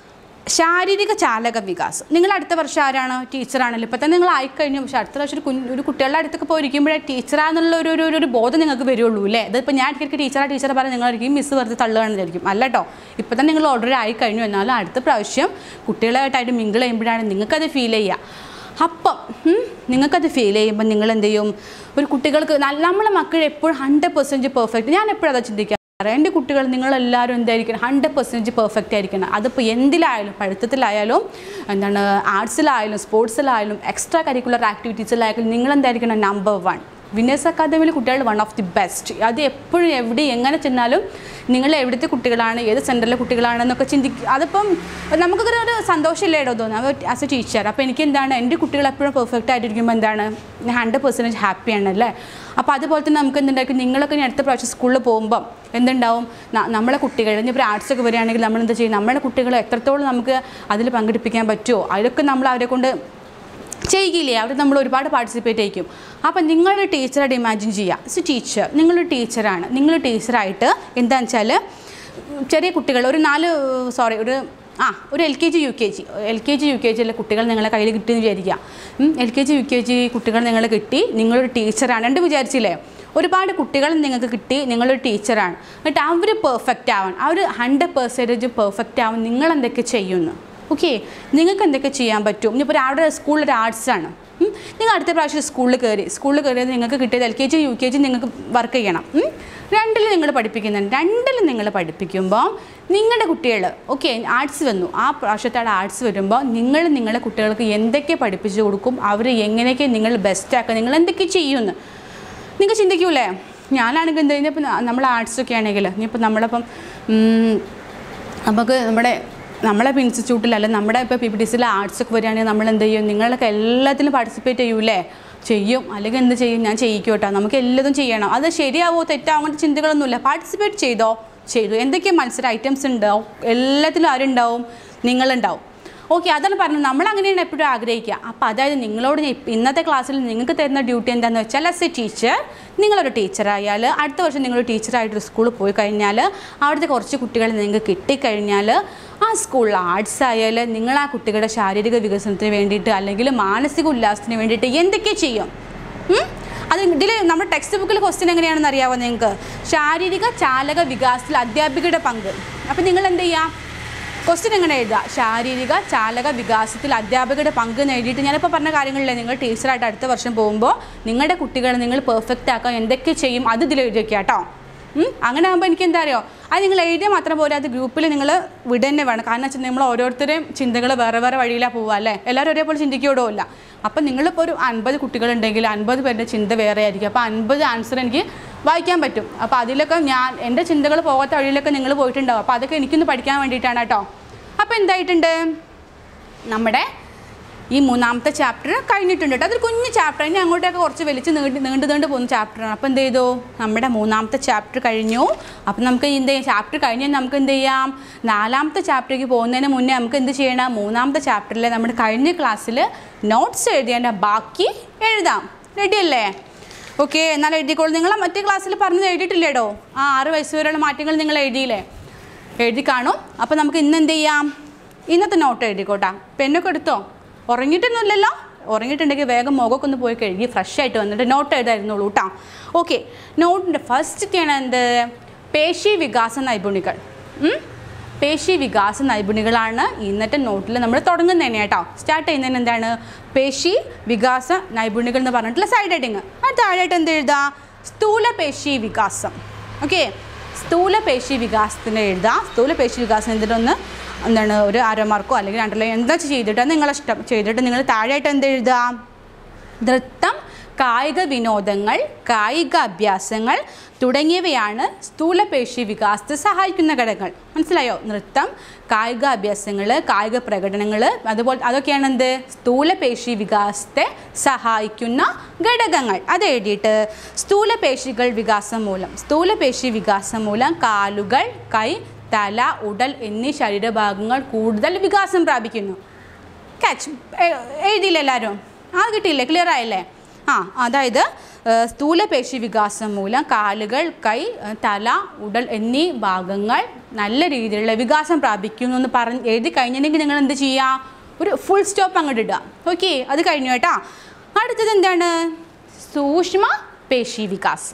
ശാരീരിക ചാലക വികാസം നിങ്ങൾ അടുത്ത വർഷം ആരാണ് ടീച്ചറാണല്ലോ ഇപ്പം തന്നെ നിങ്ങൾ ആയിക്കഴിഞ്ഞു പക്ഷേ അടുത്ത വർഷം ഒരു കുഞ്ഞ് ഒരു കുട്ടികളുടെ അടുത്തൊക്കെ പോയിരിക്കുമ്പോഴേ ടീച്ചറാന്നുള്ള ഒരു ഒരു ഒരു ബോധം നിങ്ങൾക്ക് വരുള്ളൂ അല്ലേ ഇതിപ്പോൾ ഞാൻ ഇടയ്ക്ക് ടീച്ചറാ ടീച്ചറെ പറഞ്ഞ് നിങ്ങളായിരിക്കും മിസ് വെറുതെ തള്ളുകയാണെന്ന് വിചാരിക്കും അല്ല കേട്ടോ ഇപ്പം തന്നെ നിങ്ങൾ ഓൾറെഡി ആയിക്കഴിഞ്ഞു എന്നാലും അടുത്ത പ്രാവശ്യം കുട്ടികളായിട്ടായിട്ട് മിങ്കിൾ ചെയ്യുമ്പോഴാണ് നിങ്ങൾക്കത് ഫീൽ ചെയ്യുക അപ്പം ഉം, നിങ്ങൾക്കത് ഫീൽ ചെയ്യുമ്പോൾ നിങ്ങൾ എന്ത് ചെയ്യും ഒരു കുട്ടികൾക്ക് നല്ല- നമ്മളെ മക്കൾ എപ്പോഴും ഹൺഡ്രഡ് പെർസെൻറ്റ് പെർഫെക്റ്റ് ഞാൻ എപ്പോഴും അതാ ചിന്തിക്കുക എൻ്റെ കുട്ടികൾ നിങ്ങളെല്ലാവരും എന്തായിരിക്കണം ഹൺഡ്രഡ് പെർസെൻറ്റേജ് പെർഫെക്റ്റ് ആയിരിക്കണം അതിപ്പോൾ എന്തിലായാലും പഠിത്തത്തിലായാലും എന്താണ് ആർട്സിലായാലും സ്പോർട്സിലായാലും എക്സ്ട്രാ കരിക്കുലർ ആക്ടിവിറ്റീസിലായാലും നിങ്ങൾ എന്തായിരിക്കണം നമ്പർ വൺ വിന്നേഴ്സ് അക്കാദമിയിൽ കുട്ടികൾ വൺ ഓഫ് ദി ബെസ്റ്റ് അത് എപ്പോഴും എവിടെ എങ്ങനെ ചെന്നാലും നിങ്ങൾ എവിടുത്തെ കുട്ടികളാണ് ഏത് സെൻറ്ററിലെ കുട്ടികളാണെന്നൊക്കെ ചിന്തിക്കുക അതിപ്പം നമുക്കൊക്കെ ഒരു സന്തോഷമില്ലേ ഇടോ തോന്നുന്നത് ആസ് എ ടീച്ചർ അപ്പോൾ എനിക്ക് എന്താണ് എൻ്റെ കുട്ടികൾ എപ്പോഴും പെർഫെക്റ്റ് ആയിട്ടിരിക്കുമ്പോൾ എന്താണ് ഞാൻ ഹൺഡ്രഡ് പെർസെൻറ്റേജ് ഹാപ്പിയാണ് അല്ലേ അപ്പോൾ അതുപോലെ തന്നെ നമുക്ക് എന്തുണ്ടായിരിക്കും നിങ്ങളൊക്കെ ഇനി അടുത്ത പ്രാവശ്യം സ്കൂളിൽ പോകുമ്പം എന്തുണ്ടാവും ന- നമ്മളെ കുട്ടികൾ ഇനിയിപ്പോൾ ആർട്സ് ഒക്കെ വരികയാണെങ്കിൽ നമ്മൾ എന്താ ചെയ്യും നമ്മുടെ കുട്ടികളെ എത്രത്തോളം നമുക്ക് അതിൽ പങ്കെടുപ്പിക്കാൻ പറ്റുമോ അതൊക്കെ നമ്മൾ അവരെ കൊണ്ട് ചെയ്യില്ലേ അവിടെ നമ്മൾ ഒരുപാട് പാർട്ടിസിപ്പേറ്റ് ചെയ്യിക്കും അപ്പം നിങ്ങളുടെ ടീച്ചറായിട്ട് ഇമാജിൻ ചെയ്യുക സോ ടീച്ചർ നിങ്ങളൊരു ടീച്ചറാണ് നിങ്ങൾ ടീച്ചറായിട്ട് എന്താണെന്ന് വെച്ചാൽ ചെറിയ കുട്ടികൾ ഒരു നാല് സോറി ഒരു ആ ഒരു L K G U K G L K G U K ജിയിലെ കുട്ടികൾ നിങ്ങളെ കയ്യിൽ കിട്ടിയെന്ന് വിചാരിക്കുക L K G U K G കുട്ടികൾ നിങ്ങൾ കിട്ടി നിങ്ങളൊരു ടീച്ചറാണ് രണ്ട് വിചാരിച്ചില്ലേ ഒരുപാട് കുട്ടികൾ നിങ്ങൾക്ക് കിട്ടി നിങ്ങളൊരു ടീച്ചറാണ് എന്നിട്ട് അവർ പെർഫെക്റ്റ് ആവാൻ അവർ ഹൺഡ്രഡ് പെർസെൻറ്റേജ് പെർഫെക്റ്റ് ആവാൻ നിങ്ങൾ എന്തൊക്കെ ചെയ്യുന്നു ഓക്കെ നിങ്ങൾക്ക് എന്തൊക്കെ ചെയ്യാൻ പറ്റും ഇനിയിപ്പോൾ അവിടെ സ്കൂളിൽ ഒരു ആർട്സാണ് നിങ്ങൾ അടുത്ത പ്രാവശ്യം സ്കൂളിൽ കയറി സ്കൂളിൽ കയറിയത് നിങ്ങൾക്ക് കിട്ടിയത് L K G U K G നിങ്ങൾക്ക് വർക്ക് ചെയ്യണം ഉം. രണ്ടിൽ നിങ്ങൾ പഠിപ്പിക്കുന്നുണ്ട് രണ്ടിൽ നിങ്ങൾ പഠിപ്പിക്കുമ്പോൾ നിങ്ങളുടെ കുട്ടികൾ ഓക്കെ ആർട്സ് വന്നു ആ പ്രാവശ്യത്തെ ആർട്സ് വരുമ്പോൾ നിങ്ങൾ നിങ്ങളുടെ കുട്ടികൾക്ക് എന്തൊക്കെ പഠിപ്പിച്ചു കൊടുക്കും അവർ എങ്ങനെയൊക്കെ നിങ്ങൾ ബെസ്റ്റ് ആക്കുക നിങ്ങൾ എന്തൊക്കെ ചെയ്യുമെന്ന് നിങ്ങൾ ചിന്തിക്കൂലേ ഞാനാണെങ്കിൽ എന്താ ഇനിയിപ്പോൾ നമ്മൾ ആർട്സൊക്കെ ആണെങ്കിൽ ഇനിയിപ്പോൾ നമ്മളിപ്പം ഉം, നമുക്ക് നമ്മുടെ നമ്മളെ ഇപ്പോൾ ഇൻസ്റ്റിറ്റ്യൂട്ടിൽ അല്ല നമ്മുടെ ഇപ്പോൾ പി പി ടി സിയിലെ ആർട്സ് ഒക്കെ വരികയാണെങ്കിൽ നമ്മൾ എന്ത് ചെയ്യും നിങ്ങളൊക്കെ എല്ലാത്തിലും പാർട്ടിസിപ്പേറ്റ് ചെയ്യൂലേ ചെയ്യും അല്ലെങ്കിൽ എന്ത് ചെയ്യും ഞാൻ ചെയ്യിക്കും കേട്ടോ നമുക്ക് എല്ലാതും ചെയ്യണം അത് ശരിയാവോ തെറ്റാവോ അങ്ങനത്തെ ചിന്തകളൊന്നുമില്ല പാർട്ടിസിപ്പേറ്റ് ചെയ്തോ ചെയ്തു എന്തൊക്കെ മത്സര ഐറ്റംസ് ഉണ്ടാവും എല്ലാത്തിലും ആരുണ്ടാവും നിങ്ങളുണ്ടാവും ഓക്കെ അതാണ് പറഞ്ഞത് നമ്മൾ അങ്ങനെയാണ് എപ്പോഴും ആഗ്രഹിക്കുക അപ്പോൾ അതായത് നിങ്ങളോട് ഞാൻ ഇപ്പ- ഇന്നത്തെ ക്ലാസ്സിൽ നിങ്ങൾക്ക് തരുന്ന ഡ്യൂട്ടി എന്താണെന്ന് വെച്ചാൽ ആസ് എ ടീച്ചർ നിങ്ങളൊരു ടീച്ചറായാൽ അടുത്ത വർഷം നിങ്ങളൊരു ടീച്ചറായിട്ടൊരു സ്കൂളിൽ പോയി കഴിഞ്ഞാൽ അവിടുത്തെ കുറച്ച് കുട്ടികളെ നിങ്ങൾക്ക് കിട്ടിക്കഴിഞ്ഞാൽ ആ സ്കൂളിൽ ആർട്സ് ആയാൽ നിങ്ങൾ ആ കുട്ടികളുടെ ശാരീരിക വികസനത്തിന് വേണ്ടിയിട്ട് അല്ലെങ്കിൽ മാനസിക ഉല്ലാസത്തിന് വേണ്ടിയിട്ട് എന്തൊക്കെ ചെയ്യും ഉം? അത് ഇതിൽ നമ്മുടെ ടെക്സ്റ്റ് ബുക്കിൽ ക്വസ്റ്റ്യൻ എങ്ങനെയാണെന്ന് അറിയാമോ നിങ്ങൾക്ക് ശാരീരിക ചാലക വികാസത്തിൽ അധ്യാപികയുടെ പങ്ക് അപ്പോൾ നിങ്ങൾ എന്ത് ചെയ്യുക ക്വസ്റ്റ്യൻ എങ്ങനെ എഴുതുക ശാരീരിക ചാലക വികാസത്തിൽ അധ്യാപകരുടെ പങ്ക് നേടിയിട്ട് ഞാനിപ്പോൾ പറഞ്ഞ കാര്യങ്ങളിലെ നിങ്ങൾ ടീച്ചറായിട്ട് അടുത്ത വർഷം പോകുമ്പോൾ നിങ്ങളുടെ കുട്ടികളെ നിങ്ങൾ പെർഫെക്റ്റ് ആക്കാൻ എന്തൊക്കെ ചെയ്യും അത് ഇതിൽ എഴുതി വയ്ക്കുക കേട്ടോ ഉം? അങ്ങനെ ആകുമ്പോൾ എനിക്ക് എന്താ അറിയോ അത് നിങ്ങൾ എഴുതിയാൽ മാത്രം പോരാ അത് ഗ്രൂപ്പിൽ നിങ്ങൾ വിടുക തന്നെ വേണം കാരണം വെച്ചാൽ നമ്മൾ ഓരോരുത്തരെയും ചിന്തകൾ വേറെ വേറെ വഴിയിലാണ് പോവുക അല്ലേ എല്ലാവരും ഒരേപോലെ ചിന്തിക്കുകയോ ഇല്ല അപ്പം നിങ്ങളിപ്പോൾ ഒരു അൻപത് കുട്ടികളുണ്ടെങ്കിൽ അൻപത് പേരുടെ ചിന്ത വേറെ ആയിരിക്കും അപ്പോൾ അൻപത് ആൻസർ എനിക്ക് വായിക്കാൻ പറ്റും അപ്പോൾ അതിലൊക്കെ ഞാൻ എൻ്റെ ചിന്തകൾ പോകാത്ത വഴിയിലൊക്കെ നിങ്ങൾ പോയിട്ടുണ്ടാവും അപ്പോൾ അതൊക്കെ എനിക്കൊന്ന് പഠിക്കാൻ വേണ്ടിയിട്ടാണ് കേട്ടോ അപ്പോൾ എന്തായിട്ടുണ്ട് നമ്മുടെ ഈ മൂന്നാമത്തെ ചാപ്റ്റർ കഴിഞ്ഞിട്ടുണ്ട് കേട്ടോ അതൊരു കുഞ്ഞു ചാപ്റ്റർ ഇനി അങ്ങോട്ടൊക്കെ കുറച്ച് വലിച്ച് നീണ്ട് നീണ്ടു നീണ്ട് പോകുന്ന ചാപ്റ്ററാണ് അപ്പോൾ എന്ത് ചെയ്തു നമ്മുടെ മൂന്നാമത്തെ ചാപ്റ്റർ കഴിഞ്ഞു അപ്പം നമുക്ക് എന്ത് ചെയ്യാം ചാപ്റ്റർ കഴിഞ്ഞാൽ നമുക്ക് എന്ത് ചെയ്യാം നാലാമത്തെ ചാപ്റ്ററിലേക്ക് പോകുന്നതിന് മുന്നേ നമുക്ക് എന്ത് ചെയ്യണം മൂന്നാമത്തെ ചാപ്റ്ററിലെ നമ്മുടെ കഴിഞ്ഞ ക്ലാസ്സിൽ നോട്ട്സ് എഴുതിയതിൻ്റെ ബാക്കി എഴുതാം റെഡിയല്ലേ ഓക്കെ എന്നാൽ എഴുതിക്കോളൂ നിങ്ങൾ മറ്റേ ക്ലാസ്സിൽ പറഞ്ഞത് എഴുതിയിട്ടില്ലേടോ ആ ആറ് വയസ്സ് വരെയുള്ള മാറ്റങ്ങൾ നിങ്ങൾ എഴുതിയില്ലേ എഴുതി കാണും അപ്പോൾ നമുക്ക് ഇന്ന് എന്ത് ചെയ്യാം ഇന്നത്തെ നോട്ട് എഴുതിക്കോട്ടാ പെണ്ണൊക്കെ എടുത്തോ ഉറങ്ങിയിട്ടൊന്നുമില്ലല്ലോ ഉറങ്ങിയിട്ടുണ്ടെങ്കിൽ വേഗം മുഖമൊക്കെ ഒന്ന് പോയി കഴുകി ഫ്രഷ് ആയിട്ട് വന്നിട്ട് നോട്ട് എഴുതായിരുന്നുള്ളൂ കേട്ടോ ഓക്കെ നോട്ടിൻ്റെ ഫസ്റ്റൊക്കെയാണ് എന്ത് പേശി വികാസ നൈപുണികൾ ഉം? പേശി വികാസ നൈപുണികളാണ് ഇന്നത്തെ നോട്ടിൽ നമ്മൾ തുടങ്ങുന്നത് തന്നെ കേട്ടോ സ്റ്റാർട്ട് ചെയ്യുന്നതിന് എന്താണ് പേശി വികാസ നൈപുണികൾ എന്ന് പറഞ്ഞിട്ടുള്ള സൈഡ് ഹെഡിങ് അത് താഴെയായിട്ട് എന്ത് എഴുതാം സ്ഥൂല പേശി വികാസം ഓക്കെ സ്ഥൂല പേശി വികാസത്തിന് എഴുതാം സ്ഥൂല പേശി വികാസം എന്തിനൊന്ന് എന്താണ് ഒരു അരമാർക്കോ അല്ലെങ്കിൽ അണ്ടർലൈൻ എന്താ ചെയ്തിട്ട് നിങ്ങളെ ഇഷ്ടം ചെയ്തിട്ട് നിങ്ങൾ താഴെയായിട്ട് എന്ത് എഴുതാം നൃത്തം കായിക വിനോദങ്ങൾ കായിക അഭ്യാസങ്ങൾ തുടങ്ങിയവയാണ് സ്ഥൂലപേശി വികാസത്തെ സഹായിക്കുന്ന ഘടകങ്ങൾ മനസ്സിലായോ നൃത്തം കായിക അഭ്യാസങ്ങൾ കായിക പ്രകടനങ്ങൾ അതുപോലെ അതൊക്കെയാണ് എന്ത് സ്ഥൂലപേശി വികാസത്തെ സഹായിക്കുന്ന ഘടകങ്ങൾ അത് എഴുതിയിട്ട് സ്ഥൂലപേശികൾ വികാസം മൂലം സ്ഥൂലപേശി വികാസം മൂലം കാലുകൾ കൈ തല ഉടൽ എന്നീ ശരീരഭാഗങ്ങൾ കൂടുതൽ വികാസം പ്രാപിക്കുന്നു ക്യാച്ച് എഴുതിയില്ല എല്ലാവരും ആ കിട്ടിയില്ലേ ക്ലിയർ ആയില്ലേ ആ അതായത് ഏഹ്, സ്ഥൂലപേശി വികാസം മൂലം കാലുകൾ കൈ ഏഹ്, തല ഉടൽ എന്നീ ഭാഗങ്ങൾ നല്ല രീതിയിലുള്ള വികാസം പ്രാപിക്കുന്നു എന്ന് പറഞ്ഞ് എഴുതി കഴിഞ്ഞിട്ടുണ്ടെങ്കിൽ നിങ്ങൾ എന്ത് ചെയ്യുക ഒരു ഫുൾ സ്റ്റോപ്പ് അങ്ങോട്ട് ഇടുക ഓക്കെ അത് കഴിഞ്ഞു കേട്ടോ അടുത്തത് എന്താണ് സൂക്ഷ്മ പേശി വികാസം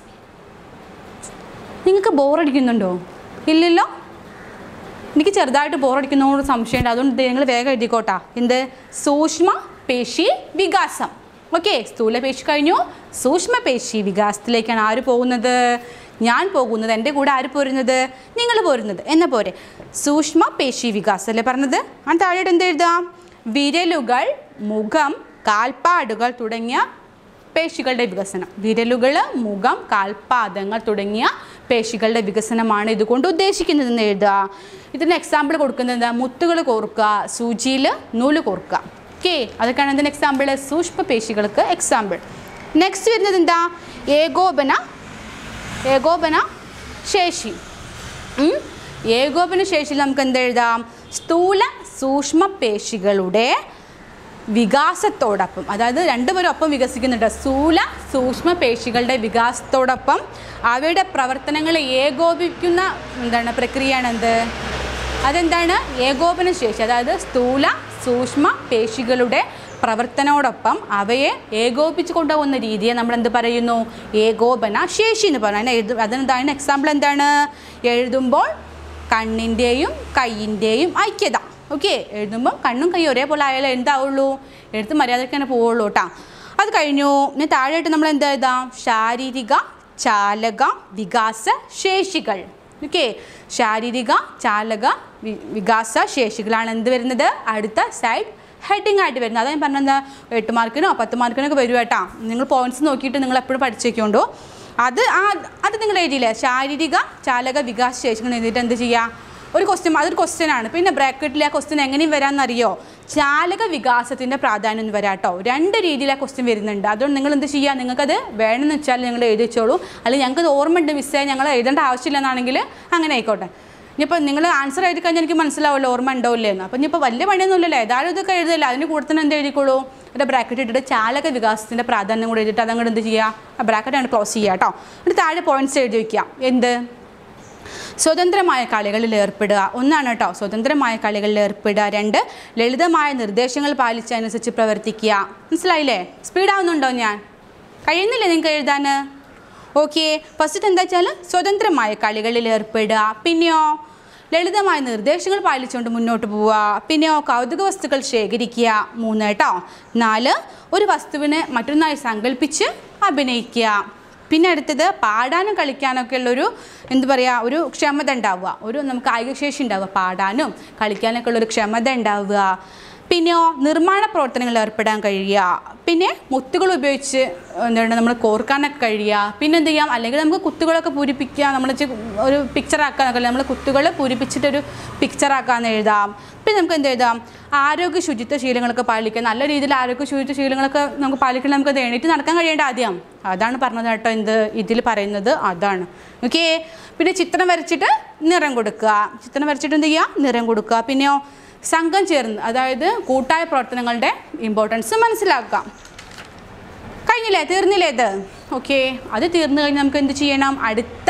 നിങ്ങൾക്ക് ബോറടിക്കുന്നുണ്ടോ ഇല്ലല്ലോ എനിക്ക് ചെറുതായിട്ട് ബോറടിക്കുന്നതോട് സംശയമുണ്ട് അതുകൊണ്ട് നിങ്ങൾ വേഗം എഴുതിക്കോട്ടാ എന്ത് സൂക്ഷ്മ പേശി വികാസം ഓക്കെ സ്ഥൂല പേശി കഴിഞ്ഞു സൂക്ഷ്മ പേശി വികാസത്തിലേക്കാണ് ആര് പോകുന്നത് ഞാൻ പോകുന്നത് എൻ്റെ കൂടെ ആര് പോരുന്നത് നിങ്ങൾ പോരുന്നത് എന്ന പോരെ സൂക്ഷ്മ പേശി വികാസം അല്ലേ പറഞ്ഞത് ആ താഴെയിട്ട് എന്ത് എഴുതാം വിരലുകൾ മുഖം കാൽപ്പാടുകൾ തുടങ്ങിയ പേശികളുടെ വികസനം വിരലുകൾ മുഖം കാൽപാദങ്ങൾ തുടങ്ങിയ പേശികളുടെ വികസനമാണ് ഇതുകൊണ്ട് ഉദ്ദേശിക്കുന്നതെന്ന് എഴുതുക ഇതിന് എക്സാമ്പിൾ കൊടുക്കുന്നത് എന്താ മുത്തുകൾ കോർക്കുക സൂചിയിൽ നൂല് കോർക്കുക ഓക്കെ അതൊക്കെയാണ് ഇതിന് എക്സാമ്പിൾ സൂക്ഷ്മ പേശികൾക്ക് എക്സാമ്പിൾ നെക്സ്റ്റ് വരുന്നത് എന്താ ഏകോപന ഏകോപന ശേഷി ഉം. ഏകോപന ശേഷിയിൽ നമുക്ക് എന്ത് എഴുതാം സ്ഥൂല സൂക്ഷ്മ പേശികളുടെ വികാസത്തോടൊപ്പം അതായത് രണ്ടുപേരും ഒപ്പം വികസിക്കുന്നുണ്ട് സ്ഥൂല സൂക്ഷ്മ പേശികളുടെ വികാസത്തോടൊപ്പം അവയുടെ പ്രവർത്തനങ്ങളെ ഏകോപിക്കുന്ന എന്താണ് പ്രക്രിയയാണ് എന്ത് അതെന്താണ് ഏകോപന ശേഷി അതായത് സ്ഥൂല സൂക്ഷ്മ പേശികളുടെ പ്രവർത്തനോടൊപ്പം അവയെ ഏകോപിച്ച് കൊണ്ടുപോകുന്ന രീതിയെ നമ്മൾ എന്ത് പറയുന്നു ഏകോപന ശേഷി എന്ന് പറയുന്നത് എഴുതു അതിനെന്താണ് എക്സാമ്പിൾ എന്താണ് എഴുതുമ്പോൾ കണ്ണിൻ്റെയും കൈയിൻ്റെയും ഐക്യത ഓക്കെ എഴുതുമ്പോൾ കണ്ണും കൈയും ഒരേപോലെ ആയാലേ എന്താവുള്ളൂ എഴുത്ത് മര്യാദയ്ക്ക് തന്നെ പോവുള്ളൂ കേട്ടോ അത് കഴിഞ്ഞു ഇനി താഴെയായിട്ട് നമ്മൾ എന്താ എഴുതാം ശാരീരിക ചാലക വികാസ ശേഷികൾ ഓക്കെ ശാരീരിക ചാലക വി- വികാസ ശേഷികളാണ് എന്ത് വരുന്നത് അടുത്ത സൈഡ് ഹെഡിങ് ആയിട്ട് വരുന്നത് അതാ ഞാൻ പറഞ്ഞത് എട്ട് മാർക്കിനോ പത്ത് മാർക്കിനോ ഒക്കെ വരും കേട്ടോ നിങ്ങൾ പോയിന്റ്സ് നോക്കിയിട്ട് നിങ്ങൾ എപ്പോഴും പഠിച്ചേക്കൊണ്ടോ അത് ആ അത് നിങ്ങൾ എഴുതിയില്ലേ ശാരീരിക ചാലക വികാസ ശേഷികൾ എഴുതിയിട്ട് എന്ത് ചെയ്യുക ഒരു ക്വസ്റ്റ്യൻ അതൊരു ക്വസ്റ്റ്യൻ ആണ് പിന്നെ ബ്രാക്കറ്റിൽ ആ ക്വസ്റ്റ്യൻ എങ്ങനെയും വരാമെന്നറിയോ ചാലക വികാസത്തിൻ്റെ പ്രാധാന്യം എന്ന് വരാം കേട്ടോ രണ്ട് രീതിയിൽ ആ ക്വസ്റ്റ്യൻ വരുന്നുണ്ട് അതുകൊണ്ട് നിങ്ങൾ എന്ത് ചെയ്യുക നിങ്ങൾക്കത് വേണമെന്ന് വെച്ചാൽ നിങ്ങൾ എഴുതിച്ചോളൂ അല്ലെങ്കിൽ ഞങ്ങൾക്ക് ഓർമ്മയുണ്ട് മിസ്സേ ഞങ്ങൾ എഴുതേണ്ട ആവശ്യമില്ലെന്നാണെങ്കിൽ അങ്ങനെ ആയിക്കോട്ടെ ഇനിയിപ്പോൾ നിങ്ങൾ ആൻസർ എഴുതി കഴിഞ്ഞാൽ എനിക്ക് മനസ്സിലാവുമല്ലോ ഓർമ്മ ഉണ്ടോ ഇല്ലെന്ന് അപ്പം ഇനിയിപ്പോൾ വലിയ പണിയൊന്നുമില്ലല്ലോ ഏതായാലും ഇതൊക്കെ എഴുതില്ല അതിന് കൂടെ തന്നെ എന്ത് എഴുതിക്കോളൂ ഒരു ബ്രാക്കറ്റ് ഇട്ടിട്ട് ചാലക വികാസത്തിൻ്റെ പ്രാധാന്യം കൂടെ എഴുതിയിട്ട് അതങ്ങോട്ട് എന്ത് ചെയ്യുക ആ ബ്രാക്കറ്റ് ആണ് ക്ലോസ് ചെയ്യുക കേട്ടോ എന്നിട്ട് താഴെ പോയിന്റ്സ് എഴുതി വയ്ക്കുക എന്ത് സ്വതന്ത്രമായ കളികളിൽ ഏർപ്പെടുക ഒന്നാണ് കേട്ടോ സ്വതന്ത്രമായ കളികളിൽ ഏർപ്പെടുക രണ്ട് ലളിതമായ നിർദ്ദേശങ്ങൾ പാലിച്ചതനുസരിച്ച് പ്രവർത്തിക്കുക മനസ്സിലായില്ലേ സ്പീഡാവുന്നുണ്ടോ ഞാൻ കഴിയുന്നില്ലേ നിങ്ങൾക്ക് എഴുതാൻ ഓക്കെ ഫസ്റ്റ് എന്താ വെച്ചാൽ സ്വതന്ത്രമായ കളികളിൽ ഏർപ്പെടുക പിന്നെയോ ലളിതമായ നിർദ്ദേശങ്ങൾ പാലിച്ചുകൊണ്ട് മുന്നോട്ട് പോവുക പിന്നെയോ കൗതുക വസ്തുക്കൾ ശേഖരിക്കുക മൂന്ന് കേട്ടോ നാല് ഒരു വസ്തുവിനെ മറ്റൊന്നായി സങ്കല്പിച്ച് അഭിനയിക്കുക പിന്നെ അടുത്തത് പാടാനും കളിക്കാനൊക്കെ ഉള്ളൊരു എന്താ പറയുക ഒരു ക്ഷമത ഉണ്ടാവുക ഒരു നമുക്ക് കായികശേഷി ഉണ്ടാവുക പാടാനും കളിക്കാനൊക്കെ ഉള്ളൊരു ക്ഷമത ഉണ്ടാവുക പിന്നെയോ നിർമ്മാണ പ്രവർത്തനങ്ങളിൽ ഏർപ്പെടാൻ കഴിയുക പിന്നെ മുത്തുകൾ ഉപയോഗിച്ച് എന്താണ് നമ്മൾ കോർക്കാനൊക്കെ കഴിയുക പിന്നെ എന്ത് ചെയ്യാം അല്ലെങ്കിൽ നമുക്ക് കുത്തുകളൊക്കെ പൂരിപ്പിക്കുക നമ്മൾ ഒരു പിക്ചർ ആക്കാനൊക്കെ നമ്മൾ കുത്തുകൾ പൂരിപ്പിച്ചിട്ടൊരു പിക്ചർ ആക്കാമെന്ന് എഴുതാം പിന്നെ നമുക്ക് എന്ത് എഴുതാം ആരോഗ്യ ശുചിത്വ ശീലങ്ങളൊക്കെ പാലിക്കുക നല്ല രീതിയിൽ ആരോഗ്യ ശുചിത്വ ശീലങ്ങളൊക്കെ നമുക്ക് പാലിക്കണം നമുക്ക് അത് എണീറ്റ് നടക്കാൻ കഴിയേണ്ട ആദ്യം അതാണ് പറഞ്ഞത് കേട്ടോ എന്ത് ഇതിൽ പറയുന്നത് അതാണ് ഓക്കെ പിന്നെ ചിത്രം വരച്ചിട്ട് നിറം കൊടുക്കുക ചിത്രം വരച്ചിട്ട് എന്ത് ചെയ്യുക നിറം കൊടുക്കുക പിന്നെയോ സംഘം ചേർന്ന് അതായത് കൂട്ടായ പ്രവർത്തനങ്ങളുടെ ഇമ്പോർട്ടൻസ് മനസ്സിലാക്കാം കഴിഞ്ഞില്ലേ തീർന്നില്ലേ ഇത് ഓക്കെ അത് തീർന്നു കഴിഞ്ഞ് നമുക്ക് എന്ത് ചെയ്യണം അടുത്ത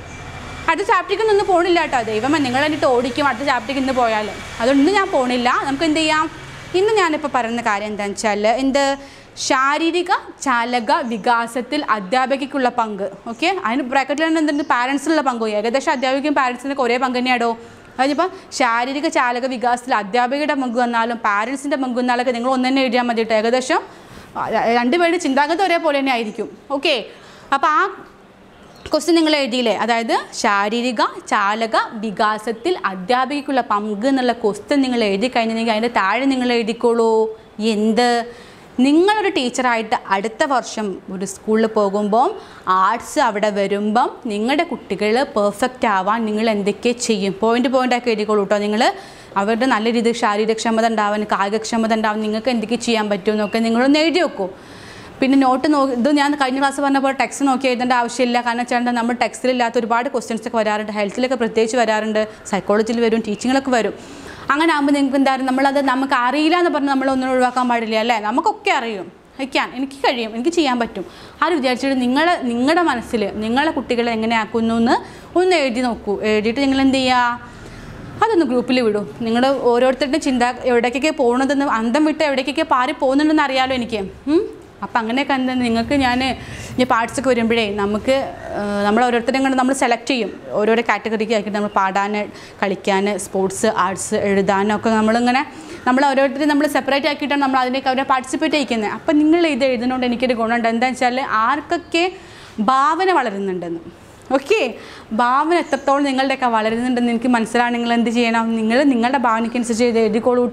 അടുത്ത ചാപ്റ്ററിക്ക് നിന്ന് പോണില്ല കേട്ടോ ദൈവമേ നിങ്ങൾ എന്നിട്ട് ഓടിക്കും അടുത്ത ചാപ്റ്ററിക്ക് ഇന്ന് പോയാൽ അതുകൊണ്ട് ഇന്ന് ഞാൻ പോണില്ല നമുക്ക് എന്ത് ചെയ്യാം ഇന്ന് ഞാനിപ്പോൾ പറയുന്ന കാര്യം എന്താണെന്ന് വെച്ചാൽ എന്ത് ശാരീരിക ചാലക വികാസത്തിൽ അധ്യാപികയ്ക്കുള്ള പങ്ക് ഓക്കെ അതിന് ബ്രാക്കറ്റിൽ തന്നെ എന്തുണ്ട് പാരൻസിനുള്ള പങ്ക് ഏകദേശം അധ്യാപികയും പാരൻസിനൊക്കെ ഒരേ പങ്ക് തന്നെയാടോ അതിനിപ്പം ശാരീരിക ചാലക വികാസത്തിൽ അധ്യാപികയുടെ പങ്ക് വന്നാലും പാരൻസിൻ്റെ പങ്ക് വന്നാലൊക്കെ നിങ്ങൾ ഒന്ന് തന്നെ എഴുതിയാൽ മതി കേട്ടോ ഏകദേശം ആ, രണ്ടുപേരുടെ ചിന്താഗതി ഒരേപോലെ തന്നെ ആയിരിക്കും ഓക്കെ അപ്പോൾ ആ ക്വസ്റ്റ്യൻ നിങ്ങൾ എഴുതിയില്ലേ അതായത് ശാരീരിക ചാലക വികാസത്തിൽ അധ്യാപികയ്ക്കുള്ള പങ്ക് എന്നുള്ള ക്വസ്റ്റ്യൻ നിങ്ങൾ എഴുതി കഴിഞ്ഞിട്ടുണ്ടെങ്കിൽ അതിൻ്റെ താഴെ നിങ്ങൾ എഴുതിക്കോളൂ എന്ത് നിങ്ങളൊരു ടീച്ചറായിട്ട് അടുത്ത വർഷം ഒരു സ്കൂളിൽ പോകുമ്പം ആർട്സ് അവിടെ വരുമ്പം നിങ്ങളുടെ കുട്ടികൾ പെർഫെക്റ്റ് ആവാൻ നിങ്ങൾ എന്തൊക്കെ ചെയ്യും പോയിന്റ് പോയിൻ്റാക്കി എഴുതിക്കോളൂ കേട്ടോ നിങ്ങൾ അവരുടെ നല്ല രീതിയിൽ ശാരീരക്ഷമത ഉണ്ടാവാൻ കായികക്ഷമത ഉണ്ടാവാൻ നിങ്ങൾക്ക് എന്തൊക്കെ ചെയ്യാൻ പറ്റുമെന്നൊക്കെ നിങ്ങളൊന്ന് എഴുതി വെക്കൂ പിന്നെ നോട്ട് നോ ഇത് ഞാൻ കഴിഞ്ഞ ക്ലാസ് പറഞ്ഞപ്പോൾ ടെക്സ്റ്റ് നോക്കി എഴുതേണ്ട ആവശ്യമില്ല കാരണം വെച്ചാൽ നമ്മൾ ടെക്സ്റ്റിലില്ലാത്ത ഒരുപാട് ക്വസ്റ്റ്യൻസ് ഒക്കെ വരാറുണ്ട് ഹെൽത്തിലൊക്കെ പ്രത്യേകിച്ച് വരാറുണ്ട് സൈക്കോളജിയിൽ വരും ടീച്ചിങ്ങിലൊക്കെ വരും അങ്ങനെ ആകുമ്പോൾ നിങ്ങൾക്ക് എന്തായാലും നമ്മളത് നമുക്ക് അറിയില്ല എന്ന് പറഞ്ഞ് നമ്മളൊന്നും ഒഴിവാക്കാൻ പാടില്ല അല്ലേ നമുക്കൊക്കെ അറിയും വയ്ക്കാൻ എനിക്ക് കഴിയും എനിക്ക് ചെയ്യാൻ പറ്റും ആര് വിചാരിച്ചിട്ട് നിങ്ങളെ നിങ്ങളുടെ മനസ്സിൽ നിങ്ങളെ കുട്ടികളെ എങ്ങനെ ആക്കുന്നു എന്ന് ഒന്ന് എഴുതി നോക്കൂ എഴുതിയിട്ട് നിങ്ങൾ എന്ത് ചെയ്യുക അതൊന്ന് ഗ്രൂപ്പിൽ വിടും നിങ്ങൾ ഓരോരുത്തരുടെ ചിന്ത എവിടേക്കൊക്കെ പോകുന്നതെന്ന് അന്തം വിട്ട് എവിടേക്കൊക്കെ പാറി പോകുന്നുണ്ടെന്ന് അറിയാലോ എനിക്ക് ഉം? അപ്പം അങ്ങനെയൊക്കെ എന്താ നിങ്ങൾക്ക് ഞാൻ ഈ പാർട്സൊക്കെ വരുമ്പോഴേ നമുക്ക് നമ്മൾ ഓരോരുത്തരെയും കൊണ്ട് നമ്മൾ സെലക്ട് ചെയ്യും ഓരോരോ കാറ്റഗറിക്ക് ആക്കിയിട്ട് നമ്മൾ പാടാൻ കളിക്കാൻ സ്പോർട്സ് ആർട്സ് എഴുതാനൊക്കെ നമ്മളിങ്ങനെ നമ്മൾ ഓരോരുത്തരും നമ്മൾ സെപ്പറേറ്റ് ആക്കിയിട്ടാണ് നമ്മൾ അതിലേക്ക് അവരെ പാർട്ടിസിപ്പേറ്റ് ചെയ്യിക്കുന്നത് അപ്പം നിങ്ങൾ ഇത് എഴുതുന്നതുകൊണ്ട് എനിക്കൊരു ഗുണമുണ്ട് എന്താണെന്ന് വെച്ചാൽ ആർക്കൊക്കെ ഭാവന വളരുന്നുണ്ടെന്ന് ഓക്കെ ഭാവന എത്രത്തോളം നിങ്ങളുടെയൊക്കെ വളരുന്നുണ്ടെന്ന് എനിക്ക് മനസ്സിലാണ് നിങ്ങൾ എന്ത് ചെയ്യണം നിങ്ങൾ നിങ്ങളുടെ ഭാവനയ്ക്കനുസരിച്ച് ഇത് എഴുതിക്കോളൂ കേട്ടോ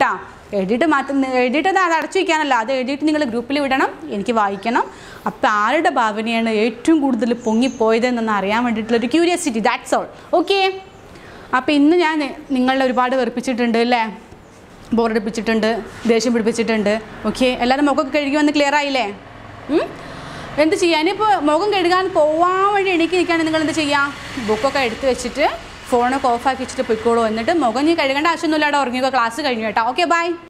എഴുതിയിട്ട് മാറ്റുന്ന എഴുതിയിട്ട് അത് അടച്ചു വയ്ക്കാനല്ല അത് എഴുതിയിട്ട് നിങ്ങൾ ഗ്രൂപ്പിൽ വിടണം എനിക്ക് വായിക്കണം അപ്പോൾ ആരുടെ ഭാവനയാണ് ഏറ്റവും കൂടുതൽ പൊങ്ങിപ്പോയതെന്നൊന്ന് അറിയാൻ വേണ്ടിയിട്ടുള്ളൊരു ക്യൂരിയോസിറ്റി ദാറ്റ്സ് ഓൾ ഓക്കെ അപ്പോൾ ഇന്ന് ഞാൻ നിങ്ങളെ ഒരുപാട് വെറുപ്പിച്ചിട്ടുണ്ട് അല്ലേ ബോറടിപ്പിച്ചിട്ടുണ്ട് ദേഷ്യം പിടിപ്പിച്ചിട്ടുണ്ട് ഓക്കെ എല്ലാവരും മുഖമൊക്കെ കഴുകി വന്ന് ക്ലിയർ ആയില്ലേ ഉം? എന്ത് ചെയ്യാൻ ഇപ്പോൾ മുഖം കഴുകാൻ പോവാൻ വേണ്ടി എണീക്ക് നിൽക്കുകയാണെങ്കിൽ നിങ്ങൾ എന്ത് ചെയ്യാം ബുക്കൊക്കെ എടുത്ത് വെച്ചിട്ട് ഫോണൊക്കെ ഓഫാക്കി വെച്ചിട്ട് പൊയ്ക്കോളൂ എന്നിട്ട് മുഖം നീ കഴുകേണ്ട ആവശ്യമൊന്നുമില്ല അവിടെ ഉറങ്ങിയോ ക്ലാസ് കഴിഞ്ഞു കേട്ടോ ഓക്കെ ബൈ